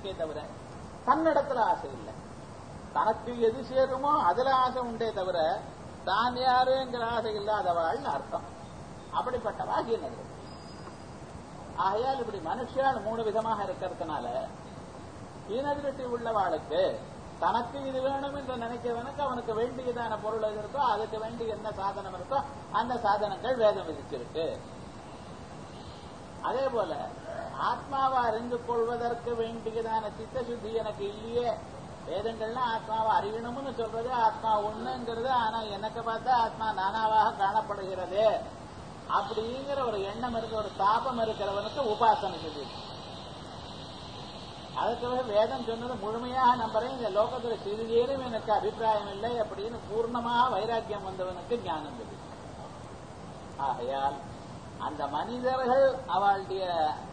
இருக்கே தவிர தன்னிடத்துல ஆசை இல்லை தனக்கு எது சேருமோ அதுல ஆசை உண்டே தவிர தான் யாருங்கிற ஆசை இல்லாதவாள்னு அர்த்தம் அப்படிப்பட்டவா ஹீனது ஆகையால் இப்படி மனுஷியால் மூணு விதமாக இருக்கிறதுனால ஹீனதிருஷ்டி உள்ளவாளுக்கு தனக்கு இது வேணும் என்று நினைக்கிறவனுக்கு அவனுக்கு வேண்டியதான பொருள் எது இருக்கோ அதுக்கு வேண்டி என்ன சாதனம் இருக்கோ அந்த சாதனங்கள் வேதம் விதிச்சிருக்கு அதே போல ஆத்மாவை அறிந்து கொள்வதற்கு வேண்டியதான சித்த சுத்தி எனக்கு இல்லையே வேதங்கள்லாம் ஆத்மாவை அறியணும்னு சொல்றது ஆத்மா ஒண்ணுங்கிறது ஆனா எனக்கு பார்த்தா ஆத்மா நானாவாக காணப்படுகிறது அப்படிங்கிற ஒரு எண்ணம் இருக்க ஒரு தாபம் இருக்கிறவனுக்கு உபாசனை சொல்லி அதுக்கு வேதம் சொன்னது முழுமையாக நம்புறேன் இந்த லோகத்துல சிறிதேனும் எனக்கு அபிப்பிராயம் இல்லை அப்படின்னு பூர்ணமாக வைராக்கியம் வந்தவனுக்கு ஞானம் சொல்லி ஆகையால் அந்த மனிதர்கள் அவளுடைய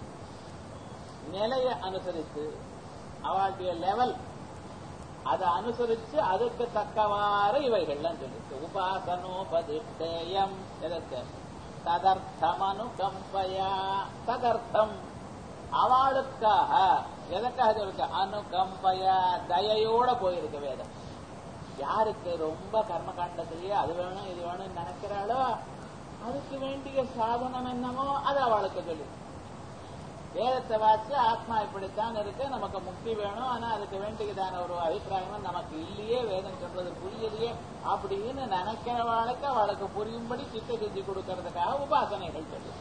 நிலையை அனுசரித்து அவளுடைய லெவல் அதை அனுசரிச்சு அதுக்கு தக்கவாறு இவைகள்லாம் சொல்லிச்சு உபாசனோபதிஷ்டேயம் எதற்கு ததர்த்தம் அனுகம்பயா ததர்த்தம் அவளுக்காக எதற்காக சொல்லிருக்க அனுகம்பயா தயையோட போயிருக்கு வேதம் யாருக்கு ரொம்ப கர்மகாண்டத்திலேயே அது வேணும் இது வேணும்னு நினைக்கிறாளோ அதுக்கு வேண்டிய சாதனம் என்னமோ அது அவளுக்கு சொல்லி வேதத்தை வாசி ஆத்மா இப்படித்தான் இருக்கு நமக்கு முக்தி வேணும் ஆனா அதுக்கு வேண்டியதான ஒரு அபிப்பிராயம் நமக்கு இல்லையே வேதம் சொல்றது புரியலையே அப்படின்னு நினைக்கிறவாளுக்கு அவளுக்கு புரியும்படி சித்த சித்தி கொடுக்கறதுக்காக உபாசனைகள் சொல்லு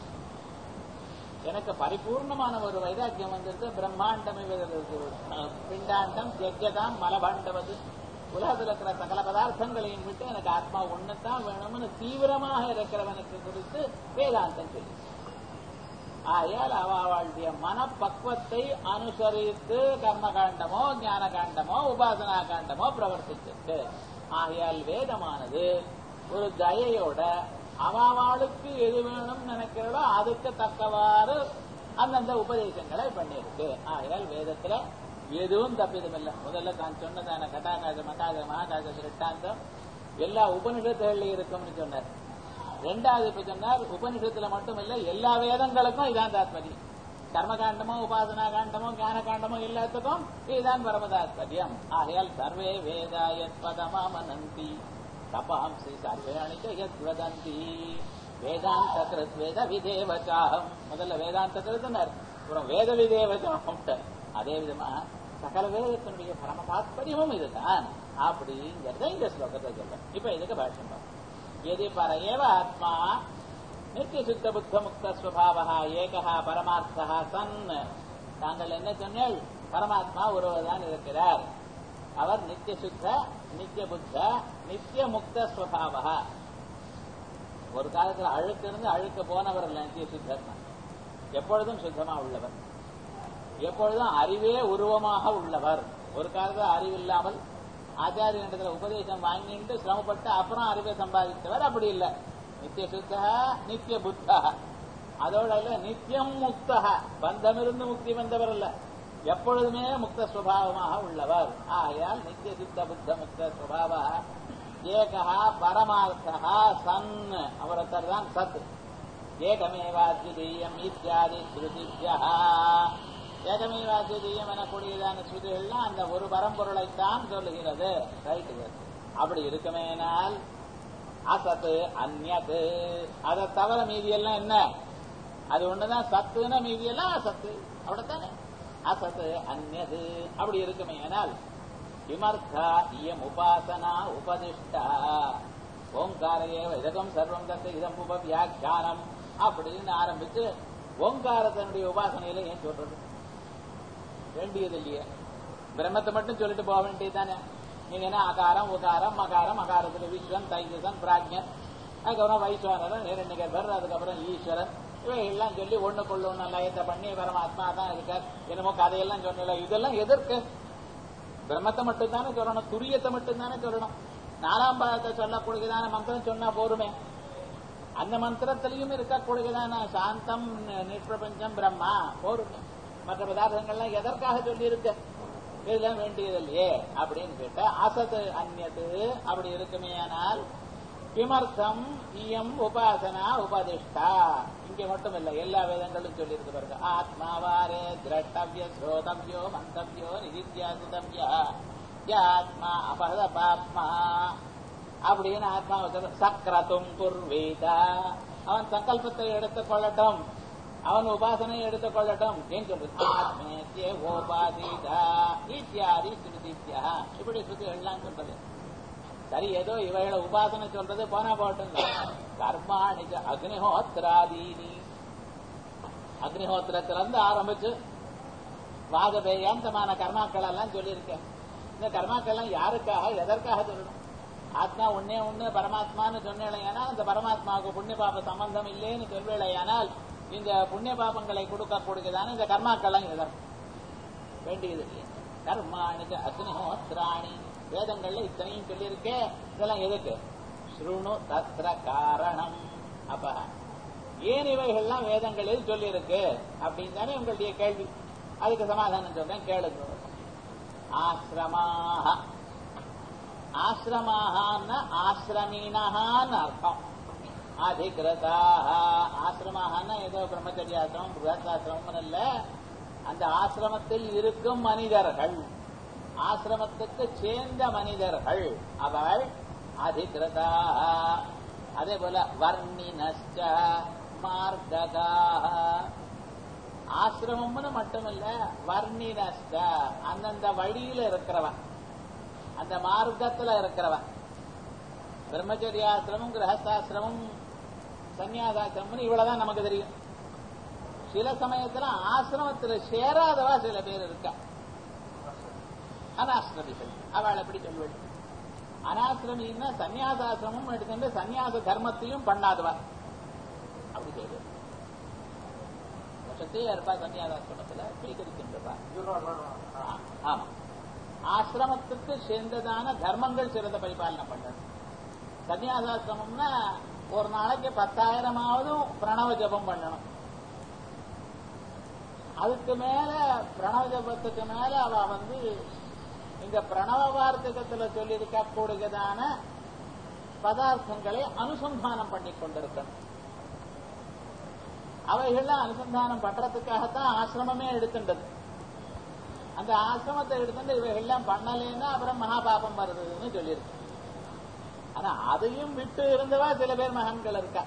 எனக்கு பரிபூர்ணமான ஒரு வைராக்கியம் வந்திருக்கு பிரம்மாண்டம் பிண்டாண்டம் ஜெஜதாம் மலபாண்டவது உலகத்தில் இருக்கிற சகல பதார்த்தங்களையும் விட்டு எனக்கு ஆத்மா ஒண்ணுதான் வேணும்னு தீவிரமாக இருக்கிறவனுக்கு குறித்து வேதாந்தம் சொல்லி ஆகையால் அவளுடைய மனப்பக்குவத்தை அனுசரித்து கர்மகாண்டமோ ஞான காண்டமோ உபாசனா காண்டமோ பிரவர்த்திச்சிருக்கு ஆகையால் வேதமானது ஒரு தயையோட அவளுக்கு எது வேணும் நினைக்கிறதோ அதுக்கு தக்கவாறு அந்தந்த உபதேசங்களை பண்ணியிருக்கு ஆகையால் வேதத்துல எதுவும் தப்பிதம் இல்லை முதல்ல தான் சொன்னதான கட்டாகாச மகாத மகாகாச திருட்டாந்தம் எல்லா உபனிஷத்துகள்லயும் இருக்கும்னு சொன்னார் ரெண்டாவது இப்ப சொன்னார் உபனிஷத்துல மட்டும் இல்ல எல்லா வேதங்களுக்கும் இதான் தாத்பரியம் கர்மகாண்டமோ உபாசனா காண்டமோ ஞான காண்டமோ எல்லாத்துக்கும் இதுதான் பரமதாத்பரியம் ஆகையால் சர்வே வேதாயத்பதமாமனந்தி தபாம்சி சர்வேணி ஜெயத்வதந்தி வேதாந்த கிருத் வேத விதேவச்சாகம் முதல்ல வேதாந்த கிருத்தனர் அப்புறம் வேத விதேவச்சாகம் அதே விதமா சகல வேதத்தினுடைய பரம தாத்பரியமும் இதுதான் அப்படிங்கறத இந்த ஸ்லோகத்தை சொல்றேன் இப்ப இதுக்கு பாஷ்யம் பார்ப்போம் यदि पर एव आत्मा நித்தியசுத்த புத்த முக்த ஸ்வபாவா ஏகா பரமார்த்தா சன் தாங்கள் என்ன சொன்னீர்கள் பரமாத்மா ஒருவர்தான் இருக்கிறார் அவர் நித்திய சுத்த நித்திய புத்த நித்திய முக்த ஸ்வபாவா ஒரு காலத்துல அழுக்கு இருந்து அழுக்க போனவர் இல்ல நித்திய சுத்தர் எப்பொழுதும் சுத்தமா உள்ளவர் எப்பொழுதும் அறிவே உருவமாக உள்ளவர் ஒரு காலத்துல அறிவில்லாமல் ஆச்சாரியனிடத்துல உபதேசம் வாங்கிட்டு சிரமப்பட்டு அப்புறம் அறிவை சம்பாதித்தவர் அப்படி இல்லை நித்திய சுத்தா நித்திய புத்தா அதோட இல்ல நித்தியம் முக்தா பந்தமிருந்து முக்தி வந்தவர் இல்ல எப்பொழுதுமே முக்த சுவாவமாக உள்ளவர் ஆகையால் நித்திய சுத்த புத்த முக்த சுவாவ ஏகா பரமார்த்தா சன் அவரத்தர் தான் சத் ஏகமேவாத்விதீயம் இத்தியாதி ஸ்ருதிபியா ஏகமேவாத்விதீயம் எனக்கூடியதான ஸ்ருதிகள்லாம் அந்த ஒரு பரம்பொருளைத்தான் சொல்லுகிறது ரைட்டு அப்படி இருக்குமேனால் அசத்து அந்நது அதை தவிர மீதியெல்லாம் என்ன அது ஒண்ணுதான் சத்துன்னா மீதியெல்லாம் அசத்து அப்படித்தானே அசத்து அந்நது அப்படி இருக்குமே ஆனால் கிமர்த்தா இயம் உபாசனா உபதிஷ்டா ஓங்காரையே இதகம் சர்வம் தத்து இதம் உப வியாக்கியானம் அப்படின்னு ஆரம்பிச்சு ஓங்காரத்தினுடைய உபாசனையில ஏன் சொல்றது வேண்டியது இல்லையே பிரம்மத்தை மட்டும் சொல்லிட்டு போக வேண்டியதுதானே நீங்க என்ன அகாரம் உகாரம் மகாரம் அகாரத்துல விஸ்வன் தைஜசன் பிராஜ்யன் அதுக்கப்புறம் வைஸ்வரன் நிரண்யகர்பர் அதுக்கப்புறம் ஈஸ்வரன் இவைகள்லாம் சொல்லி ஒண்ணுக்குள்ள ஒண்ணு லயத்தை பண்ணி பரமாத்மா தான் இருக்கார் என்னமோ கதையெல்லாம் சொன்னல இதெல்லாம் எதற்கு பிரம்மத்தை மட்டும் தானே சொல்லணும் துரியத்தை மட்டும் தானே சொல்லணும் நாலாம் பாகத்தை சொல்லக்கூடியதான மந்திரம் சொன்னா போருமே அந்த மந்திரத்திலையும் இருக்கக்கூடியதான சாந்தம் நிஷ்பிரபஞ்சம் பிரம்மா போருமே மற்ற பதார்த்தங்கள்லாம் எதற்காக சொல்லி இருக்கு இதெல்லாம் வேண்டியது இல்லையே அப்படின்னு கேட்டா அசத்து அந்நது அப்படி இருக்குமே ஆனால் கிமர்த்தம் இயம் உபாசனா உபதிஷ்டா இங்க மட்டும் இல்ல எல்லா வேதங்களும் சொல்லி இருக்கு பாருங்க ஆத்மாவாரே திரட்டவிய ஸ்ரோதவியோ மந்தவியோ நிதித்தியாசிதவியா ஆத்மா அபத பாப்மா அப்படின்னு ஆத்மாவை சொல்ற சக்கரத்தும் குர்வீதா அவன் சங்கல்பத்தை எடுத்துக் கொள்ளட்டும் அவன் உபாசனையை எடுத்துக் கொள்ளட்டும் ஏன் சொல்றது ஆத்மேத்திய ஓபாதீதா இத்தியாதி ஸ்ருதித்யா இப்படி ஸ்ருதி எல்லாம் சொல்றது சரி ஏதோ இவைகளை உபாசனை சொல்றது போனா போட்டும் கர்மாணி அக்னிஹோத்திராதீனி அக்னிஹோத்திரத்துல இருந்து ஆரம்பிச்சு வாஜபேயாந்தமான கர்மாக்கள் எல்லாம் சொல்லியிருக்கேன் இந்த கர்மாக்கள் எல்லாம் யாருக்காக எதற்காக சொல்லணும் ஆத்மா ஒன்னே ஒண்ணு பரமாத்மான்னு சொன்னேலையானால் அந்த பரமாத்மாவுக்கு புண்ணிய பாப சம்பந்தம் இல்லைன்னு சொல்வேளையானால் இந்த புண்ணிய பாபங்களை கொடுக்கக்கூடியதான இந்த கர்மாக்கெல்லாம் எதற்கு வேண்டியது இல்லை கர்மாணிக்கு அக்னிஹோத்ராணி வேதங்கள்ல இத்தனையும் சொல்லியிருக்கே இதெல்லாம் எதுக்கு ஸ்ருணு தத்ர காரணம் அப்ப ஏன் இவைகள்லாம் வேதங்களில் சொல்லியிருக்கு அப்படின்னு தானே உங்களுடைய கேள்வி அதுக்கு சமாதானம் சொல்றேன் கேளுங்க ஆசிரமாக ஆசிரமாகன ஆசிரமீனஹான்னு அர்த்தம் அதிகிருதாக ஆசிரமாகனா ஏதோ பிரம்மச்சரியாசிரமம் புருஷாசிரமம் இல்ல அந்த ஆசிரமத்தில் இருக்கும் மனிதர்கள் ஆசிரமத்துக்கு சேர்ந்த மனிதர்கள் அவள் அதிகிருதாக அதே போல வர்ணினஸ்ட மார்ககாக ஆசிரமம்னு மட்டுமில்ல வர்ணினஸ்ட அந்தந்த வழியில இருக்கிறவன் அந்த மார்க்கத்துல இருக்கிறவன் பிரம்மச்சரியாசிரமம் கிரகஸ்தாசிரமம் சன்னியாசாசிரமம் இவ்வளவுதான் நமக்கு தெரியும் சில சமயத்துல ஆசிரமத்துல சேராதவா சில பேர் இருக்கா அனாசிரமிகள் அவள் எப்படி சொல்வது அனாசிரமின்னா சன்னியாசாசிரமம் எடுத்துட்டு சன்னியாச தர்மத்தையும் பண்ணாதவா அப்படி சொல்லுவது வருஷத்தையே இருப்பா சன்னியாசாசிரமத்துல ஸ்வீகரிக்கின்றவா ஆமா ஆசிரமத்துக்கு சேர்ந்ததான தர்மங்கள் சிறந்த பரிபாலனை பண்ணணும் சன்னியாசாசிரமம்னா ஒரு நாளைக்கு பத்தாயிரமாவது பிரணவ ஜபம் பண்ணணும் அதுக்கு மேல பிரணவ ஜபத்துக்கு மேல அவ வந்து இந்த பிரணவ வார்த்தகத்துல சொல்லியிருக்க கூடியதான பதார்த்தங்களை அனுசந்தானம் பண்ணி கொண்டிருக்கணும் அவைகள்லாம் அனுசந்தானம் பண்றதுக்காகத்தான் ஆசிரமமே எடுத்துட்டது அந்த ஆசிரமத்தை எடுத்துட்டு இவைகள்லாம் பண்ணலைன்னா அப்புறம் மகாபாபம் வருதுன்னு சொல்லியிருக்கு ஆனா அதையும் விட்டு இருந்தவா சில பேர் மகன்கள் இருக்கா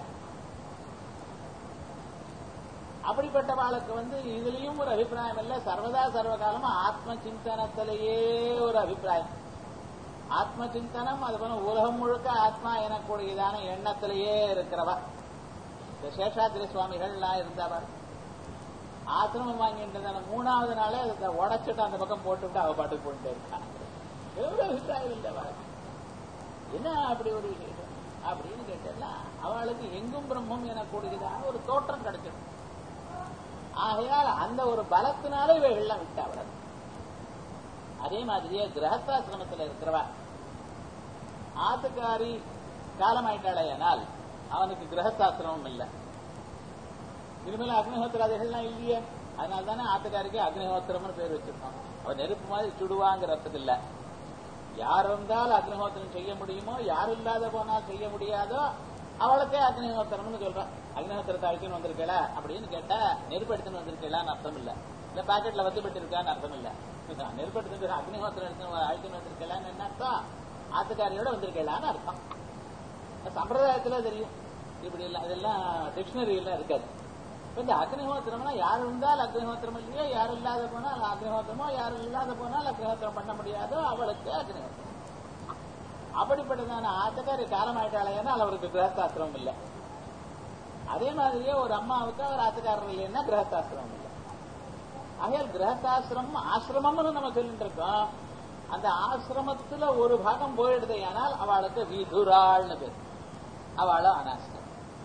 அப்படிப்பட்டவாளுக்கு வந்து இதுலயும் ஒரு அபிப்பிராயம் இல்ல சர்வதா சர்வகாலமா ஆத்ம சிந்தனத்திலேயே ஒரு அபிப்பிராயம் ஆத்ம சிந்தனம் அது போல உலகம் முழுக்க ஆத்மா எனக்கூடியதான எண்ணத்திலேயே இருக்கிறவா இந்த சேஷாத்திரி சுவாமிகள்லாம் இருந்தவர் ஆசிரமம் வாங்கிட்டு மூணாவது நாளே அதை உடைச்சிட்டு அந்த பக்கம் போட்டுவிட்டு அவ பாட்டுக்கு போட்டு இருக்காங்க எவ்வளவு அபிப்பிராயம் இல்லவா என்ன அப்படி ஒரு விசேஷம் அப்படின்னு கேட்டா அவளுக்கு எங்கும் பிரம்மம் எனக்கூடியதான ஒரு தோற்றம் கிடைச்சிடும் ஆகையால் அந்த ஒரு பலத்தினால இவைகள்லாம் விட்டா அவளது அதே மாதிரியே கிரகஸ்தாசிரமத்தில் இருக்கிறவா ஆத்துக்காரி காலமாயிட்டாளையானால் அவனுக்கு கிரகஸ்தாசிரமம் இல்லை இனிமேல் அக்னிஹோத்திராதிகள்லாம் இல்லையே அதனால தானே ஆத்துக்காரிக்கு அக்னிஹோத்திரம்னு பேர் வச்சிருக்கோம் அவன் நெருப்பு மாதிரி சுடுவாங்கிறதுக்கு இல்ல யார் இருந்தால் அக்னிஹோத்திரம் செய்ய முடியுமோ யார் இல்லாத போனால் செய்ய முடியாதோ அவளுக்கே அக்னிஹோத்திரம்னு சொல்றான் அக்னிஹோத்திரத்தை அழிச்சுன்னு வந்திருக்கல அப்படின்னு கேட்டா நெருப்பு எடுத்துன்னு வந்திருக்கலான்னு அர்த்தம் இல்ல இல்ல பாக்கெட்ல வந்து இருக்கான்னு அர்த்தம் இல்ல நெருப்பு எடுத்து அக்னிஹோத்திரம் எடுத்து அழிச்சுன்னு வந்திருக்கலான்னு என்ன அர்த்தம் ஆத்துக்காரியோட வந்திருக்கலான்னு அர்த்தம் சம்பிரதாயத்துல தெரியும் இப்படி இல்ல இதெல்லாம் டிக்ஷனரியில இருக்காது இந்த அக்னிஹோத்திரம்னா யார் இருந்தால் அக்னிஹோத்திரம் இல்லையோ யார் இல்லாத போனால் அக்னிஹோத்திரமோ யார் இல்லாத போனால் அக்னிஹோத்திரம் பண்ண முடியாதோ அவளுக்கு அக்னிஹோத்திரம் அப்படிப்பட்டதான ஆத்தக்காரி காலம் ஆயிட்டாலேனால் அவருக்கு கிரகஸ்தாசிரமம் இல்லை அதே மாதிரியே ஒரு அம்மாவுக்கு அவர் ஆத்துக்காரர் இல்லைன்னா கிரகஸ்தாசிரமம் இல்லை ஆகையால் கிரகஸ்தாசிரமம் ஆசிரமம்னு நம்ம சொல்லிட்டு இருக்கோம் அந்த ஆசிரமத்துல ஒரு பாகம் போயிடுது ஆனால் அவளுக்கு விதுராள்னு பேர் அவளும் அனாசிரம்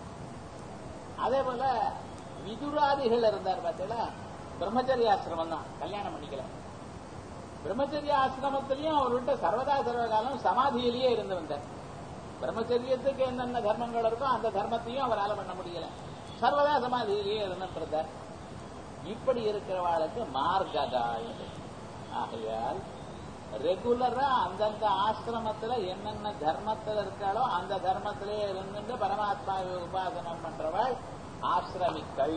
அதே போல விதுராதிகள் இருந்தார் பார்த்தீங்களா பிரம்மச்சரிய ஆசிரமம் தான் கல்யாணம் பண்ணிக்கல பிரம்மச்சரிய ஆசிரமத்திலையும் அவர்கிட்ட சர்வதா சர்வகாலம் சமாதியிலேயே இருந்து வந்தார் பிரம்மச்சரியத்துக்கு என்னென்ன தர்மங்கள் இருக்கோ அந்த தர்மத்தையும் அவரால் பண்ண முடியல சர்வதா சமாதியிலேயே இருந்துட்டு இருந்தார் இப்படி இருக்கிறவாளுக்கு மார்கதா ஆகையால் ரெகுலரா அந்தந்த ஆசிரமத்துல என்னென்ன தர்மத்துல இருக்காளோ அந்த தர்மத்திலே இருந்து பரமாத்மாவை உபாசனம் பண்றவள் ஆசிரமிக்கள்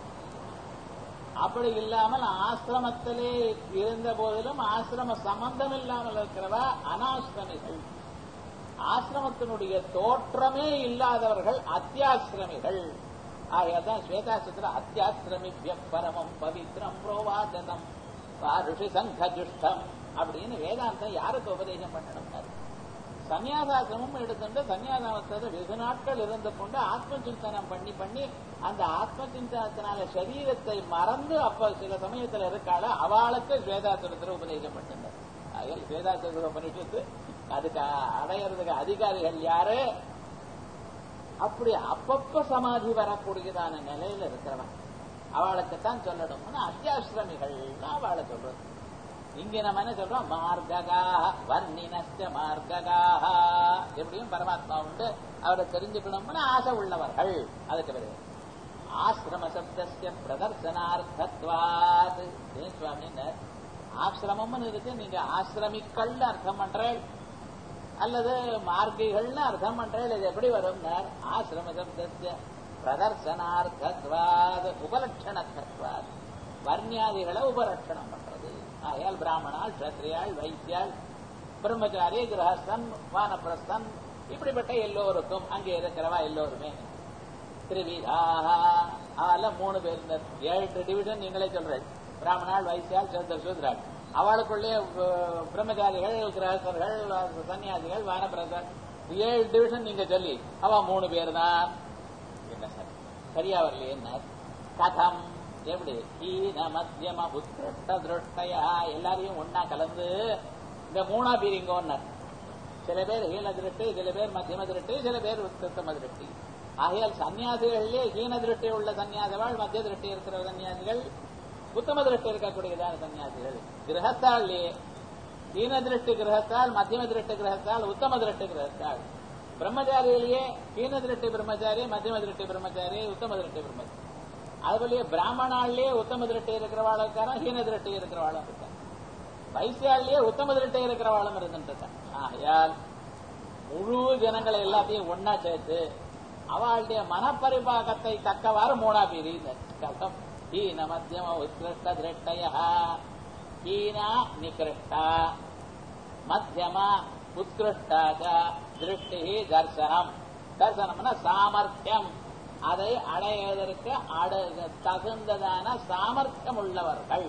அப்படி இல்லாமல் ஆசிரமத்திலே இருந்த போதிலும் ஆசிரம சம்பந்தம் இல்லாமல் இருக்கிறவா அனாசிரமிகள் ஆசிரமத்தினுடைய தோற்றமே இல்லாதவர்கள் அத்தியாசிரமிகள் ஆகையாதான் ஸ்வேதாசத்துல அத்தியாசிரமிபிய பரமம் பவித்ரம் புரோவாதனம் ருஷி சங்க துஷ்டம் அப்படின்னு வேதாந்தம் யாருக்கு உபதேசம் பண்ணணும் சன்னியாசாசிரமும் எடுத்துட்டு சன்னியாசாமத்தில் வெகு நாட்கள் இருந்து கொண்டு ஆத்ம சிந்தனம் பண்ணி பண்ணி அந்த ஆத்ம சிந்தனத்தினால சரீரத்தை மறந்து அப்ப சில சமயத்துல இருக்காள அவளுக்கு ஸ்வேதாசுரத்துல உபதேசம் பண்ணுங்க அதில் ஸ்வேதாசுர உபனிஷத்து அதுக்கு அடையிறதுக்கு அதிகாரிகள் யாரு அப்படி அப்பப்ப சமாதி வரக்கூடியதான நிலையில இருக்கிறவன் அவளுக்குத்தான் சொல்லணும்னு அத்தியாசிரமிகள் அவளை சொல்றது இங்க நம்ம என்ன சொல்றோம் மார்ககா வர்ணினஸ்ட மார்ககாக எப்படியும் பரமாத்மா உண்டு அவரை தெரிஞ்சுக்கணும்னு ஆசை உள்ளவர்கள் அதுக்கு பிறகு ஆசிரம சப்தஸ்ய பிரதர்சனார்த்தத்வாத் ஏன் சுவாமின்னு ஆசிரமம்னு இருக்கு நீங்க ஆசிரமிக்கள் அர்த்தம் பண்றேன் அல்லது மார்க்கிகள்னு அர்த்தம் பண்றேன் இது எப்படி வரும் ஆசிரம சப்தஸ்ய பிரதர்சனார்த்தத்வாத் உபலட்சணத்வாத் வர்ணியாதிகளை உபலட்சணம் பண்றது ஆகையால் பிராமணால் கத்திரியாள் வைத்தியாள் பிரம்மச்சாரி கிரகஸ்தன் வானப்பிரஸ்தன் இப்படிப்பட்ட எல்லோருக்கும் அங்கே இருக்கிறவா எல்லோருமே திரிவிதாக அதில் மூணு பேர் இந்த ஏழு டிவிஷன் நீங்களே சொல்றேன் பிராமணால் வைத்தியால் சந்திர சூத்ராள் அவளுக்குள்ளே பிரம்மச்சாரிகள் கிரகஸ்தர்கள் சன்னியாசிகள் வானப்பிரஸ்தன் ஏழு டிவிஷன் நீங்க சொல்லி அவ மூணு பேர் தான் என்ன சார் சரியா வரலையே என்ன கதம் எப்படி ஹீன மத்தியம உத்கிருஷ்ட திருஷ்டயா எல்லாரையும் ஒன்னா கலந்து இந்த மூணா பீரிங்கோன்னர் சில பேர் ஹீன திருஷ்டி சில பேர் மத்தியம திருஷ்டி சில பேர் உத்கிருஷ்டம திருஷ்டி ஆகையால் சன்னியாசிகளிலே ஹீன திருஷ்டி உள்ள சன்னியாசவாள் மத்திய திருஷ்டி இருக்கிற சன்னியாசிகள் உத்தம திருஷ்டி இருக்கக்கூடியதான சன்னியாசிகள் கிரகத்தாலே ஹீன திருஷ்டி கிரகத்தால் மத்தியம திருஷ்டி கிரகத்தால் உத்தம திருஷ்டி கிரகத்தால் பிரம்மச்சாரியிலேயே ஹீன திருஷ்டி பிரம்மச்சாரி மத்தியம திருஷ்டி பிரம்மச்சாரி உத்தம திருஷ்டி பிரம்மச்சாரி அதுபோலயே பிராமணாலே உத்தம திருஷ்டி இருக்கிறவாளும் இருக்காரா ஹீன திருஷ்டி இருக்கிறவாளும் இருக்கா வைசியாலேயே உத்தம திருஷ்டி இருக்கிறவாளும் இருந்துட்டு ஆகையால் முழு ஜனங்களை எல்லாத்தையும் ஒன்னா சேர்த்து அவளுடைய மனப்பரிபாகத்தை தக்கவாறு மூணா பிரி கட்டம் ஹீன மத்தியம உத்கிருஷ்ட திருஷ்டய ஹீனா நிகிருஷ்டா மத்தியம உத்கிருஷ்டா திருஷ்டி தர்சனம் தர்சனம்னா சாமர்த்தியம் அதை அடைவதற்கு தகுந்ததான சாமர்த்தியம் உள்ளவர்கள்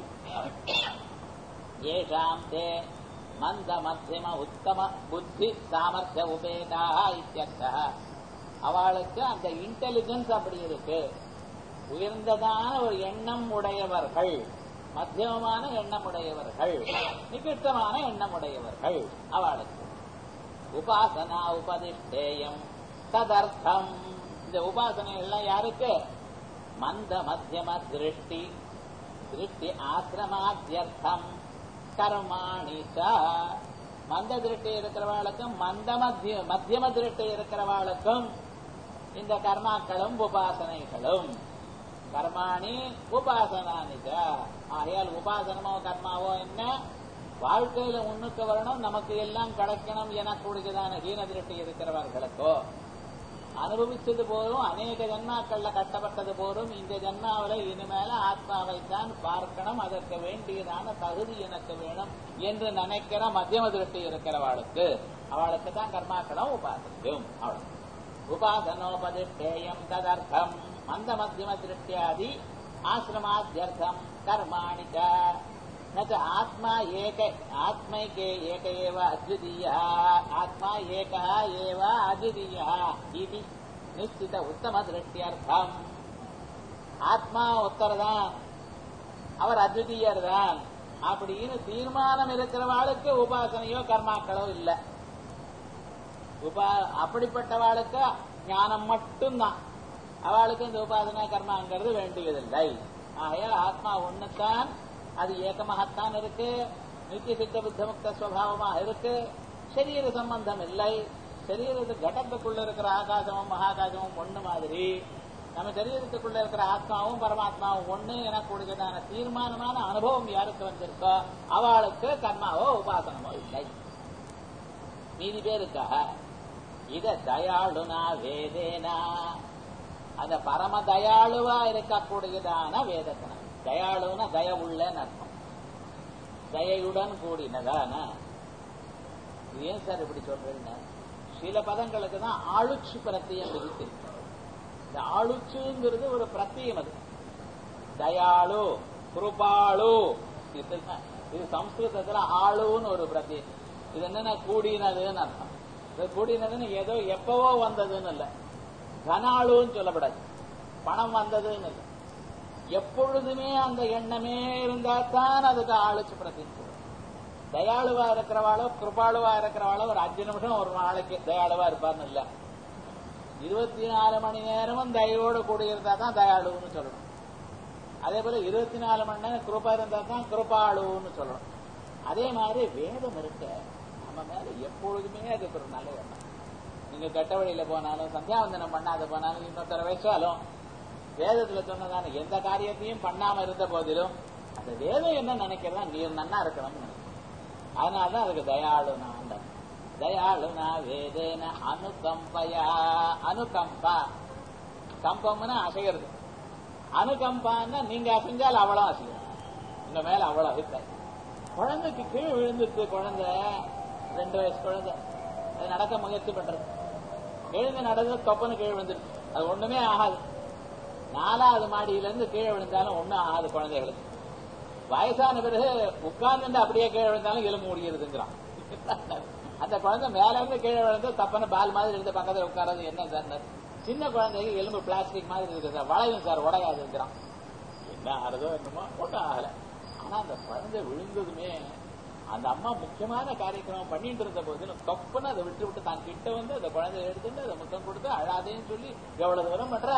ஏஷாம் தே மந்த மத்தியம உத்தம புத்தி சாமர்த்திய உபேதாக இத்தியர்த்த அவளுக்கு அந்த இன்டெலிஜென்ஸ் அப்படி இருக்கு உயர்ந்ததான ஒரு எண்ணம் உடையவர்கள் மத்தியமமான எண்ணம் உடையவர்கள் நிகிருஷ்டமான எண்ணம் உடையவர்கள் அவளுக்கு உபாசனா உபதிஷ்டேயம் ததர்த்தம் இந்த உபாசனை எல்லாம் யாருக்கு மந்த மத்தியம திருஷ்டி திருஷ்டி ஆசிரமாத்தியர்த்தம் கர்மாணி மந்த திருஷ்டி இருக்கிறவாளுக்கும் மந்த மத்திய மத்தியம திருஷ்டி இருக்கிறவாளுக்கும் இந்த கர்மாக்களும் உபாசனைகளும் கர்மாணி உபாசனானிச்ச ஆகையால் உபாசனமோ கர்மாவோ என்ன வாழ்க்கையில முன்னுக்கு வரணும் நமக்கு எல்லாம் கிடைக்கணும் எனக்கூடியதான ஹீன திருஷ்டி இருக்கிறவர்களுக்கோ அனுபவிச்சது போதும் அநேக ஜன்மாக்கள்ல கட்டப்பட்டது போதும் இந்த ஜன்மாவில இனிமேல ஆத்மாவைத்தான் பார்க்கணும் அதற்கு வேண்டியதான தகுதி எனக்கு வேணும் என்று நினைக்கிற மத்தியம திருஷ்டி இருக்கிறவாளுக்கு அவளுக்கு தான் கர்மாக்களும் உபாசிக்கும் அவள் உபாசனோபதிஷ்டேயம் ததர்த்தம் மந்த மத்தியம திருஷ்டியாதி ஆசிரமாத்தியர்த்தம் கர்மாணி நச்ச ஆத்மா ஏக ஆத்மைके एक एव अद्वितीयः आत्मा एकः एव अद्वितीयः इति நிச்சித உத்தம திருஷ்டியர்த்தம் ஆத்மா ஒத்தர்தான் அவர் அத்விதீயர் தான் அப்படின்னு தீர்மானம் இருக்கிறவாளுக்கு உபாசனையோ கர்மாக்களோ இல்லை உபா அப்படிப்பட்டவாளுக்கு ஞானம் மட்டும்தான் அவளுக்கு இந்த உபாசனா கர்மாங்கிறது வேண்டியதில்லை ஆகையால் ஆத்மா ஒண்ணுத்தான் அது ஏகமாகத்தான் இருக்கு நித்திய சித்த புத்த முக்த சுவாவமாக இருக்கு சரீர சம்பந்தம் இல்லை சரீரத்து கடத்துக்குள்ள இருக்கிற ஆகாசமும் மகாகாசமும் ஒண்ணு மாதிரி நம்ம சரீரத்துக்குள்ள இருக்கிற ஆத்மாவும் பரமாத்மாவும் ஒண்ணு எனக்கூடியதான தீர்மானமான அனுபவம் யாருக்கு வந்திருக்கோ அவளுக்கு கர்மாவோ உபாசனமோ இல்லை மீதி பேருக்காக இத தயாளுனா வேதேனா அந்த பரம தயாளுவா இருக்கக்கூடியதான வேதக்கணம் தயாளுனா தய உள்ளன்னு அர்த்தம் தயையுடன் கூடினதான இது ஏன் சார் இப்படி சொல்றீங்க சில பதங்களுக்கு தான் ஆளுச்சு பிரத்தியம் விதித்திருக்கு இந்த ஆளுச்சுங்கிறது ஒரு பிரத்தியம் அது தயாளு கிருபாளு இதுதான். இது சம்ஸ்கிருதத்துல ஆளுன்னு ஒரு பிரத்தியம் இது என்னன்னா கூடினதுன்னு அர்த்தம் இது கூடினதுன்னு ஏதோ எப்பவோ வந்ததுன்னு இல்ல கனாளுன்னு சொல்லப்படாது பணம் வந்ததுன்னு இல்லை எப்பொழுதுமே அந்த எண்ணமே இருந்தா தான் அதுக்கு ஆளுச்சு பிரத்தியம் சொல்றோம். தயாளுவா இருக்கிறவாளோ கிருபாளுவா இருக்கிறவாளோ ஒரு அஞ்சு நிமிஷம் ஒரு நாளைக்கு தயாளுவா இருப்பார்னு இல்ல இருபத்தி நாலு மணி நேரமும் தயவோடு கூடியிருந்தா தான் தயாளுன்னு சொல்லணும் அதே போல இருபத்தி நாலு மணி நேரம் கிருபா இருந்தா தான் கிருபாளுன்னு சொல்லணும் அதே மாதிரி வேதம் இருக்க நம்ம மேல எப்பொழுதுமே அதுக்கு ஒரு நல்ல எண்ணம் நீங்க கெட்ட வழியில போனாலும் சந்தியாவந்தனம் பண்ணாத போனாலும் இன்னொருத்தர வச்சாலும் வேதத்துல சொன்னதான எந்த காரியத்தையும் பண்ணாம இருந்த போதிலும் அந்த வேதம் என்ன நினைக்கிறதா நீ நன்னா இருக்கணும்னு நினைக்கிறேன் அதனாலதான் அதுக்கு தயாளுனா தயாளுனா வேதேன அனுகம்பயா அனுகம்பா கம்பம்னா அசைகிறது அனுகம்பான்னா நீங்க அசைஞ்சால் அவளும் அசையும் இந்த மேல அவ்வளவு அபிப்பிராயம் குழந்தைக்கு கீழே விழுந்துருக்கு குழந்தை ரெண்டு வயசு குழந்தை அது நடக்க முயற்சி பண்றது எழுந்து நடந்து தொப்பனு கீழே விழுந்துருக்கு அது ஒண்ணுமே ஆகாது நாலாவது மாடியில இருந்து கீழே விழுந்தாலும் ஒண்ணும் ஆகாது குழந்தைகளுக்கு வயசான பிறகு உட்கார்ந்து அப்படியே கீழே விழுந்தாலும் எலும்பு முடிகிறதுங்கிறான் அந்த குழந்தை மேல இருந்து கீழே விழுந்து தப்பான பால் மாதிரி இருந்து பக்கத்துல உட்கார்றது என்ன சார் சின்ன குழந்தைக்கு எலும்பு பிளாஸ்டிக் மாதிரி இருக்கு சார் வளையும் சார் உடையாதுங்கிறான் என்ன ஆறுதோ என்னமோ ஒன்றும் ஆகல ஆனா அந்த குழந்தை விழுந்ததுமே அந்த அம்மா முக்கியமான காரியக்கிரமம் பண்ணிட்டு இருந்த போதிலும் தொப்புன்னு அதை விட்டு விட்டு தான் கிட்ட வந்து அந்த குழந்தைய எடுத்துட்டு அதை முத்தம் கொடுத்து அழாதேன்னு சொல்லி எவ்வளவு தூரம் பண்றா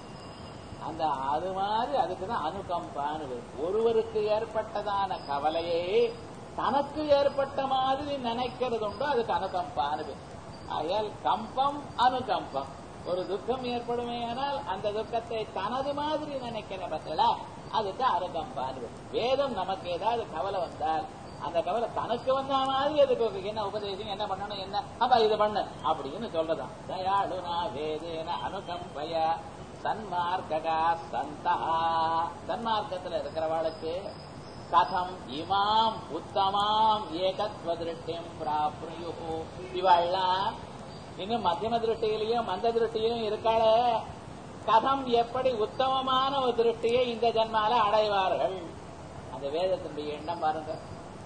அந்த அது மாதிரி அதுக்குதான் அனுகம்பான்னு பேரு. ஒருவருக்கு ஏற்பட்டதான கவலையை தனக்கு ஏற்பட்ட மாதிரி நினைக்கிறது உண்டோ அதுக்கு அனுகம்பான்னு பேரு. ஆகையால் கம்பம் அனுகம்பம் ஒரு துக்கம் ஏற்படுமேயானால் அந்த துக்கத்தை தனது மாதிரி நினைக்கிற பத்தில அதுக்கு அனுகம்பான்னு பேரு. வேதம் நமக்கு ஏதாவது கவலை வந்தால் அந்த கவலை தனக்கு வந்த மாதிரி அதுக்கு என்ன உபதேசம் என்ன பண்ணணும் என்ன அப்ப இது பண்ணு அப்படின்னு சொல்றதான் தயாளுனா வேதேன அனுகம்பய சன்மார்க்ககா சந்தா சன்மார்க்கத்துல இருக்கிறவளுக்கு கதம் இமாம் உத்தமாம் ஏகத்வ திருஷ்டியும் பிராப்னுயு இவள்லாம் இன்னும் மத்தியம திருஷ்டியிலையும் மந்த திருஷ்டியிலும் இருக்காளே கதம் எப்படி உத்தமமான ஒரு திருஷ்டியை இந்த ஜன்மால அடைவார்கள் அந்த வேதத்தினுடைய எண்ணம் பாருங்க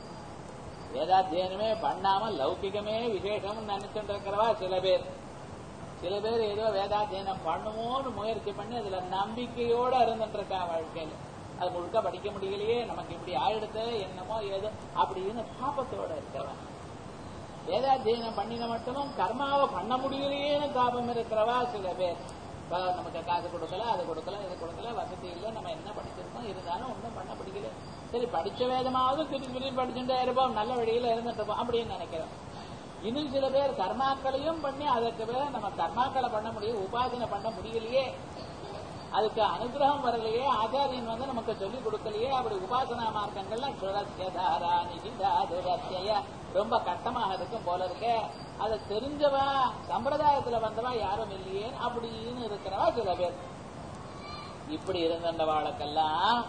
வேதாத்தியனமே பண்ணாம லௌகிகமே விசேஷம் நினைச்சுட்டு இருக்கிறவா சில பேர் சில பேர் ஏதோ வேதாத்தியனம் பண்ணுமோன்னு முயற்சி பண்ணி அதுல நம்பிக்கையோட இருந்துட்டு இருக்கா வாழ்க்கையில அது முழுக்க படிக்க முடியலையே நமக்கு இப்படி ஆயிடுது என்னமோ ஏதோ அப்படின்னு தாபத்தோட இருக்கிறவன் வேதாத்தியனம் பண்ணின மட்டுமும் கர்மாவை பண்ண முடியலையேன்னு தாபம் இருக்கிறவா சில பேர் இப்ப நமக்கு காசு கொடுக்கல அது கொடுக்கல இது கொடுக்கல வசதி இல்லை நம்ம என்ன படிச்சிருக்கோம் இருந்தாலும் ஒன்றும் பண்ண பிடிக்கல சரி படிச்ச வேதமாவது திருப்பி திருப்பி படிச்சுட்டே இருப்போம் நல்ல வழியில இருந்துட்டு இருப்போம் அப்படின்னு நினைக்கிறோம் இன்னும் சில பேர் கர்மாக்களையும் பண்ணி அதற்கு பேர நம்ம கர்மாக்களை பண்ண முடியும் உபாசனை பண்ண முடியலையே அதுக்கு அனுகிரகம் வரலையே ஆச்சாரியன் வந்து நமக்கு சொல்லிக் கொடுக்கலையே அப்படி உபாசனா மார்க்கங்கள்லாம் சுரஸ்யதாரா நிகிதாதுரஸ்ய ரொம்ப கஷ்டமாக இருக்கும் போல இருக்கே அதை தெரிஞ்சவா சம்பிரதாயத்துல வந்தவா யாரும் இல்லையே அப்படின்னு இருக்கிறவா சில பேர் இப்படி இருந்தவாளுக்கெல்லாம்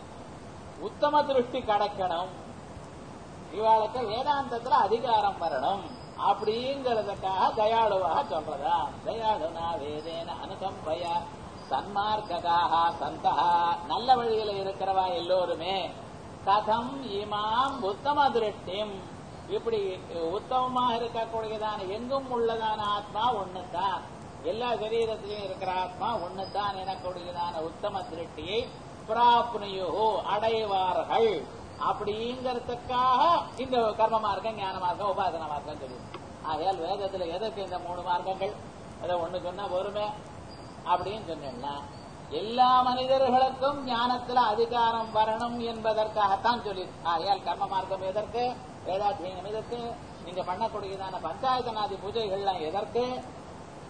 உத்தம திருஷ்டி கிடைக்கணும் இவாளுக்கு வேதாந்தத்துல அதிகாரம் வரணும் அப்படிங்கறதுக்காக தயாளுவாக சொல்றதா தயாளுனா வேதேன அனுகம்பய சன்மார்க்கதாக சந்தா நல்ல வழியில இருக்கிறவா எல்லோருமே கதம் இமாம் உத்தம திருஷ்டிம் இப்படி உத்தமமாக இருக்கக்கூடியதான எங்கும் உள்ளதான ஆத்மா ஒண்ணுதான் எல்லா சரீரத்திலையும் இருக்கிற ஆத்மா ஒண்ணுதான் எனக்கூடியதான உத்தம திருஷ்டியை பிராப்னியோ அடைவார்கள் அப்படிங்கறதுக்காக இந்த கர்ம மார்க்கம் ஞான மார்க்கம் உபாசன மார்க்கம் சொல்லி ஆகையால் வேதத்துல எதற்கு இந்த மூணு மார்க்கங்கள் அதை ஒண்ணு சொன்னா ஒருமை அப்படின்னு சொன்னா எல்லா மனிதர்களுக்கும் ஞானத்துல அதிகாரம் வரணும் என்பதற்காகத்தான் சொல்லி ஆகையால் கர்ம மார்க்கம் எதற்கு வேதாத்தியனம் எதற்கு நீங்க பண்ணக்கூடியதான பஞ்சாயத்தனாதி பூஜைகள்லாம் எதற்கு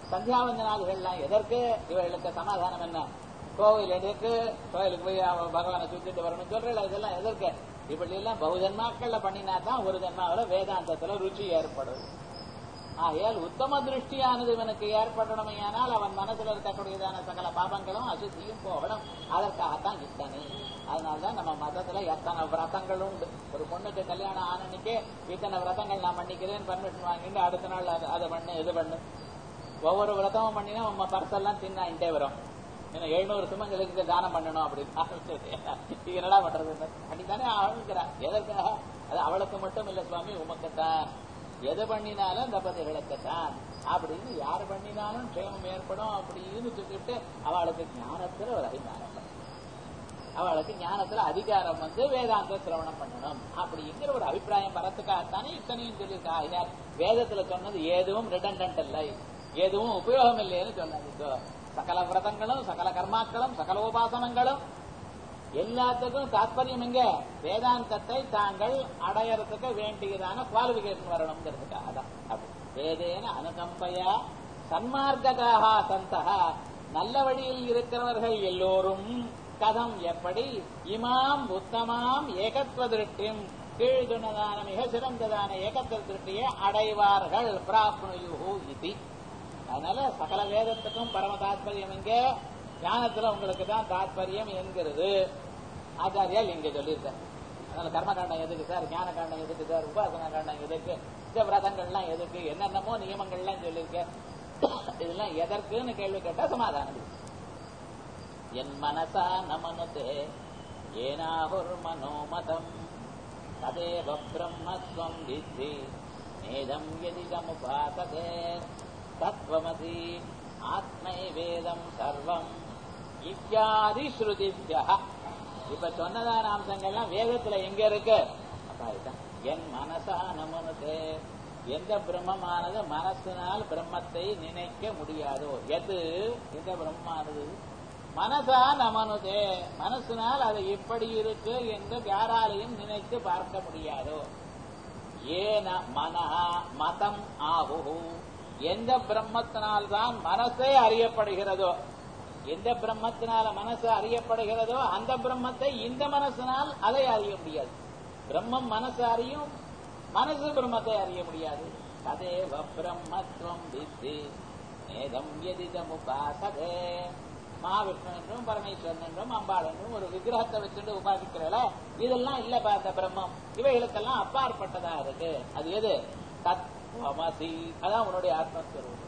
சந்தியாவந்தனாதிகள்லாம் எதற்கு இவர்களுக்கு சமாதானம் என்ன கோவில் எதற்கு கோயிலுக்கு போய் அவ- பகவானை சுத்திட்டு வரணும் சொல்றீங்களா இதெல்லாம் எதற்கு இப்படி எல்லாம் பகுஜன்மாக்கள்ல பண்ணினா தான் ஒரு ஜன்மாவில வேதாந்தத்துல ருச்சி ஏற்படும் ஆகையால் உத்தம திருஷ்டியானது இவனுக்கு ஏற்படணுமையானால் அவன் மனசுல இருக்கக்கூடியதான சகல பாபங்களும் அசுத்தியும் போகணும் அதற்காகத்தான் இத்தனை அதனாலதான் நம்ம மதத்துல எத்தனை விரதங்கள் உண்டு ஒரு பொண்ணுக்கு கல்யாணம் ஆனன்னைக்கே இத்தனை விரதங்கள் நான் பண்ணிக்கிறேன் பர்மிஷன் வாங்கிட்டு அடுத்த நாள் அது- அதை பண்ணு இது பண்ணு ஒவ்வொரு விரதமும் பண்ணினா நம்ம பர்செல்லாம் தின்னாயிட்டே வரும் ஏன்னா எழுநூறு சுமங்களுக்கு தானம் பண்ணணும் அப்படின்னு என்னடா பண்றது அப்படித்தானே ஆளுங்கிறா எதற்காக அது அவளுக்கு மட்டும் இல்ல சுவாமி உமக்குத்தான் எது பண்ணினாலும் தம்பதிகளுக்குத்தான் அப்படின்னு யார் பண்ணினாலும் க்ஷேமம் ஏற்படும் அப்படின்னு சொல்லிட்டு அவளுக்கு ஞானத்துல ஒரு அபிமானம் வரும். அவளுக்கு ஞானத்துல அதிகாரம் வந்து வேதாந்த சிரவணம் பண்ணணும் அப்படிங்கிற ஒரு அபிப்பிராயம் வரத்துக்காகத்தானே இத்தனையும் சொல்லியிருக்கா ஆகையால் வேதத்துல சொன்னது எதுவும் ரிடண்டன்ட் இல்லை எதுவும் உபயோகம் இல்லைன்னு சொன்னது இதோ சகல விரதங்களும் சகல கர்மாக்களும் சகல உபாசனங்களும் எல்லாத்துக்கும் தாற்பயம் எங்க வேதாந்தத்தை தாங்கள் அடையறதுக்கு வேண்டியதான குவாலிபிகேஷன் வரணுங்கிறதுக்காக தான் அப்படி வேதேன அனுகம்பையா சன்மார்க்கதாக சந்தக நல்ல வழியில் இருக்கிறவர்கள் எல்லோரும் கதம் எப்படி இமாம் உத்தமாம் ஏகத்துவ திருஷ்டியும் கீழ்துணதான மிக சிறந்ததான ஏகத்துவ திருஷ்டியை அடைவார்கள் பிராப்னுயுஹு இதி அதனால சகல வேதத்துக்கும் பரம தாத்பரியம் எங்க ஞானத்துல உங்களுக்கு தான் தாத்பரியம் என்கிறது ஆச்சாரியால் இங்க சொல்லியிருக்கார் அதனால கர்மகாண்டம் எதுக்கு சார் ஞான காண்டம் எதுக்கு சார் உபாசன காண்டம் எதுக்கு இந்த விரதங்கள்லாம் எதுக்கு என்னென்னமோ நியமங்கள்லாம் சொல்லியிருக்க இதெல்லாம் எதற்குன்னு கேள்வி கேட்டா சமாதானம் இல்லை. என் மனசா நமனுதே ஏனாகுர் மனோமதம் ததேவ பிரம்மஸ்வம் வித்தி நேதம் எதிதமுபாசதே தத்வமசி ஆத்மை வேதம் சர்வம் இத்தியாதி ஸ்ருதிபியா இப்ப சொன்னதான அம்சங்கள்லாம் வேதத்துல எங்க இருக்கு அப்ப அதுதான் என் மனசா நமனுதே எந்த பிரம்மமானது மனசினால் பிரம்மத்தை நினைக்க முடியாதோ எது எந்த பிரம்மானது மனசா நமனுதே மனசினால் அது எப்படி இருக்கு என்று யாராலையும் நினைத்து பார்க்க முடியாதோ ஏன மனஹா மதம் ஆகுஹு எந்த பிரம்மத்தினால் தான் மனசே அறியப்படுகிறதோ எந்த பிரம்மத்தினால மனசு அறியப்படுகிறதோ அந்த பிரம்மத்தை இந்த மனசினால் அதை அறிய முடியாது பிரம்மம் மனசு அறியும் மனசு பிரம்மத்தை அறிய முடியாது ததேவ பிரம்மத்துவம் வித்தி நேதம் எதிதம் உபாசதே மகாவிஷ்ணு என்றும் பரமேஸ்வரன் என்றும் அம்பாள் என்றும் ஒரு விக்கிரகத்தை வச்சுட்டு உபாசிக்கிறல இதெல்லாம் இல்ல பார்த்த பிரம்மம் இவைகளுக்கெல்லாம் அப்பாற்பட்டதா இருக்கு அது எது தத்வமசி அதான் உன்னுடைய ஆத்மஸ்வரூபம்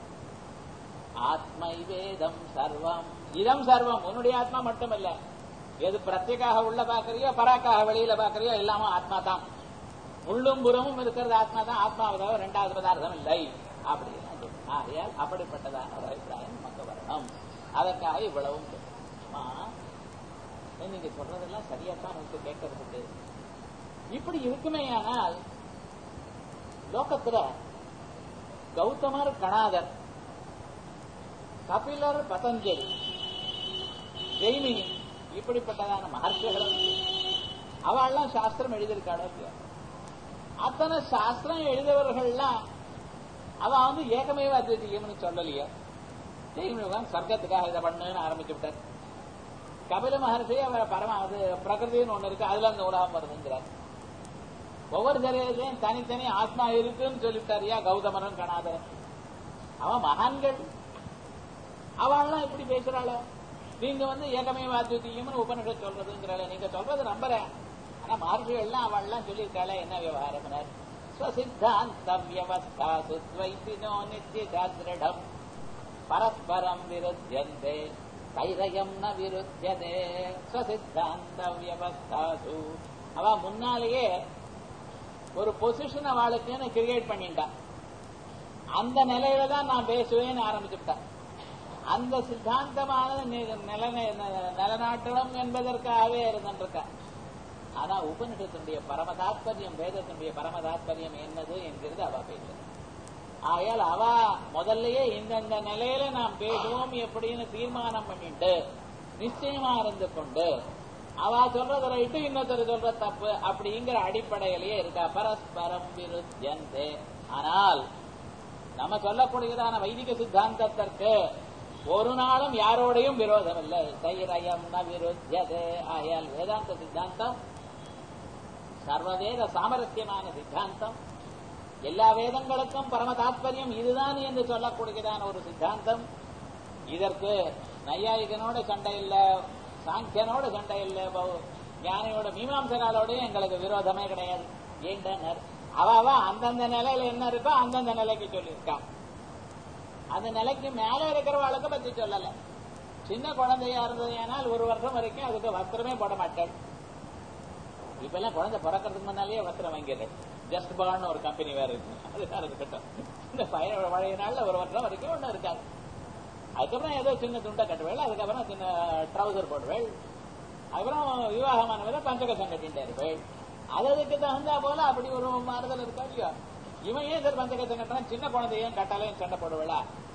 ஆத்மை வேதம் சர்வம் இதம் சர்வம் உன்னுடைய ஆத்மா மட்டும் இல்ல எது பிரத்யேகாக உள்ள பாக்குறியோ பராக்காக வெளியில பாக்குறியோ எல்லாமே ஆத்மா தான் உள்ளும் புறமும் இருக்கிறது ஆத்மா தான் ஆத்மாவை தவிர ரெண்டாவது பதார்த்தம் இல்லை அப்படின்னு ஆகையால் அப்படிப்பட்டதான ஒரு அபிப்பிராயம் நமக்கு வரணும் அதற்காக இவ்வளவும் அம்மா, நீங்க சொல்றதெல்லாம் சரியாத்தான் உங்களுக்கு கேட்கறதுக்கு இப்படி இருக்குமேயானால் லோகத்துல கௌதமர் கணாதர் கபிலர் பதஞ்சலி ஜெய்மினி இப்படிப்பட்டதான மகர்ஷிகள் அவெல்லாம் சாஸ்திரம் எழுதியிருக்காளோ இல்லையா அத்தனை சாஸ்திரம் எழுதவர்கள்லாம் அவ வந்து ஏகமேவ அத்விதீயம்னு சொல்லலையே ஜெய்மினி தான் சொர்க்கத்துக்காக இதை பண்ணுன்னு ஆரம்பிச்சு விட்டார் கபில மகர்ஷி அவர் பரம அது பிரகிருதின்னு ஒண்ணு இருக்கு அதுல அந்த உலகம் வருதுங்கிறார் ஒவ்வொரு சரீரத்தையும் தனித்தனி ஆத்மா இருக்குன்னு சொல்லிட்டாரியா கௌதமரன் கணாதரன் அவன் மகான்கள் அவள்லாம் இப்படி பேசுறாளோ நீங்க வந்து ஏகமே வாத்தியம்னு உபனிஷத் சொல்றதுங்கிறாள நீங்க சொல்றது நம்புறேன் ஆனா மகர்ஷிகள்லாம் அவள்லாம் சொல்லியிருக்காளே என்ன விவகாரம் ஸ்வசித்தாந்த வியவஸ்தா சுத்வைத்தினோ நித்திய திருடம் பரஸ்பரம் விருத்தியந்தே தைரயம் ந விருத்தியதே ஸ்வசித்தாந்த வியவஸ்தாசு அவ முன்னாலேயே ஒரு பொசிஷன் அவளுக்குன்னு கிரியேட் பண்ணிட்டான் அந்த நிலையில தான் நான் பேசுவேன்னு ஆரம்பிச்சுட்டான் அந்த சித்தாந்தமானது நி- நிலந- நிலநாட்டணும் என்பதற்காகவே இருந்திருக்க ஆனா உபனிஷத்தினுடைய பரம தாத்பரியம் வேதத்தினுடைய பரம தாத்பரியம் என்னது என்கிறது அவ பேசுற ஆகையால் அவ முதல்லயே இந்தந்த நிலையில நாம் பேசுவோம் எப்படின்னு தீர்மானம் பண்ணிட்டு நிச்சயமா இருந்து கொண்டு அவ சொல்றது ரைட்டு இன்னொருத்தர் சொல்ற தப்பு அப்படிங்கிற அடிப்படையிலேயே இருக்கா பரஸ்பரம் விருத்தியந்தே ஆனால் நம்ம சொல்லக்கூடியதான வைதிக சித்தாந்தத்திற்கு ஒரு நாளும் யாரோடையும் விரோதம் இல்லை தைரயம் ந விருத்தியதே ஆயால் வேதாந்த சித்தாந்தம் சர்வவேத சாமரஸ்யமான சித்தாந்தம் எல்லா வேதங்களுக்கும் பரம தாத்பரியம் இதுதான் என்று சொல்லக்கூடியதான ஒரு சித்தாந்தம் இதற்கு நையாயிகனோட சண்டை இல்ல சாங்கியனோட சண்டை இல்ல பௌ- ஞானியோட மீமாம்சகாலோடய எங்களுக்கு விரோதமே கிடையாது ஏண்டனர் அவ அவ அந்தந்த நிலையில என்ன இருக்கோ அந்தந்த நிலைக்கு சொல்லியிருக்கான் அந்த நிலைக்கு மேல இருக்கிறவாளுக்கு பத்தி சொல்லல சின்ன குழந்தையா இருந்தது ஏனால் ஒரு வருஷம் வரைக்கும் அதுக்கு வஸ்திரமே போட மாட்டேன் இப்ப எல்லாம் குழந்தை பிறக்கிறதுக்கு முன்னாலேயே வஸ்திரம் வாங்கிடுறேன் ஜஸ்ட் பார்ன் ஒரு கம்பெனி வேற இருக்கு அதுதான் இருக்கட்டும் இந்த பழைய பழைய நாள்ல ஒரு வருஷம் வரைக்கும் ஒண்ணும் இருக்காது அதுக்கப்புறம் ஏதோ சின்ன துண்டை கட்டுவேள் அதுக்கப்புறம் சின்ன ட்ரௌசர் போடுவேள் அப்புறம் விவாகமானவரை பஞ்சகசம் கட்டிட்டு இருப்பேள் அது அதுக்கு தகுந்தா போல அப்படி ஒரு மாறுதல் இருக்கா இல்லையா இவன் ஏன் சார் பஞ்சகசம் கட்டுறான் சின்ன குழந்தை ஏன் கட்டாலையும் சண்டை போடுவேளா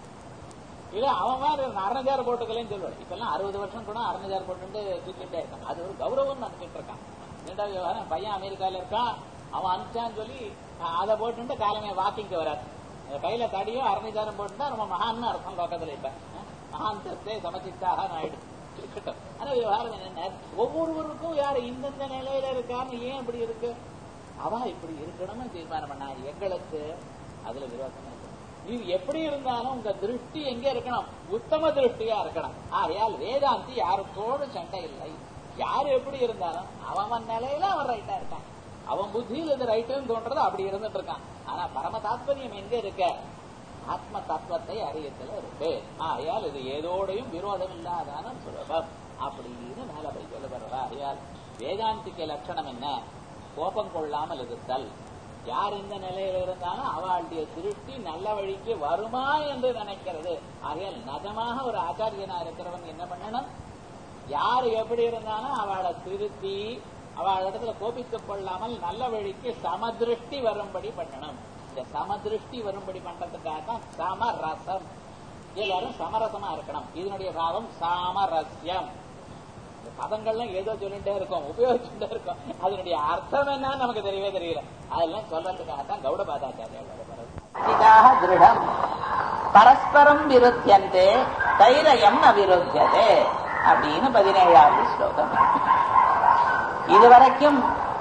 இல்ல அவன் மாதிரி ஒரு அரைஞ்சாறு போட்டுக்கலன்னு சொல்லுவாள் இப்ப எல்லாம் அறுபது வருஷம் கூட அரைஞ்சாறு போட்டு தூக்கிட்டே இருக்கான் அது ஒரு கௌரவம் நினைச்சிட்டு இருக்கான் ரெண்டாவது விவகாரம் பையன் அமெரிக்கால இருக்கான் அவன் அனுப்பிச்சான்னு சொல்லி அஹ், அதை போட்டுட்டு காலமே வாக்கிங்க்கு வராது அந்த கையில தடியும் அரணிதாரம் போட்டுட்டா ரொம்ப மகான்னு அர்த்தம் லோக்கத்துல இப்ப அஹ், மகான் தத்தே சமச்சித்தாக ஆயிடு இருக்கட்டும் ஆனா விவகாரம் என்ன ஒவ்வொருவருக்கும் யாரு இந்தந்த நிலையில இருக்கான்னு ஏன் இப்படி இருக்கு அவ இப்படி இருக்கணும்னு தீர்மானம் பண்ணா எங்களுக்கு அதுல விரோதம் இருக்கு இது எப்படி இருந்தாலும் உங்க திருஷ்டி எங்க இருக்கணும் உத்தம திருஷ்டியா இருக்கணும் ஆகையால் வேதாந்தி யாருக்கோடு சண்டை இல்லை யாரு எப்படி இருந்தாலும் அவன் நிலையில அவன் ரைட்டா இருக்கான் அவன் புத்தியில் இது ரைட்டுன்னு தோன்றது அப்படி இருந்துட்டு இருக்கான் ஆனா பரம தாத்பரியம் எங்க இருக்க ஆத்ம தத்துவத்தை அறியத்துல இருக்கு ஆகையால் இது ஏதோடையும் விரோதம் இல்லாதான சுலபம் அப்படின்னு மேல போய் சொல்ல வர்றா ஆகையால் வேதாந்திக்க லட்சணம் என்ன கோபம் கொள்ளாமல் இருத்தல் யார் இந்த நிலையில இருந்தாலும் அவளுடைய திருஷ்டி நல்ல வழிக்கு வருமா என்று நினைக்கிறது ஆகையால் நிஜமாக ஒரு ஆச்சாரியனா இருக்கிறவன் என்ன பண்ணணும் யார் எப்படி இருந்தாலும் அவளை திருத்தி அவள் இடத்துல கோபித்துக் கொள்ளாமல் நல்ல வழிக்கு சமதிருஷ்டி வரும்படி பண்ணணும் இந்த சமதிருஷ்டி வரும்படி பண்றதுக்காக தான் சமரசம் எல்லாரும் சமரசமா இருக்கணும் இதனுடைய பாவம் சாமரஸ்யம் இந்த பதங்கள்லாம் ஏதோ சொல்லிட்டே இருக்கும் உபயோகிச்சுட்டே இருக்கும் அதனுடைய அர்த்தம் என்னன்னு நமக்கு தெரியவே தெரியல அதெல்லாம் சொல்றதுக்காக தான் கௌடபாதாச்சாரியால் இதாக திருடம் பரஸ்பரம் விருத்தியந்தே தைரயம் அவிருத்தியதே அப்படின்னு பதினேழாவது ஸ்லோகம் இதுவரைக்கும்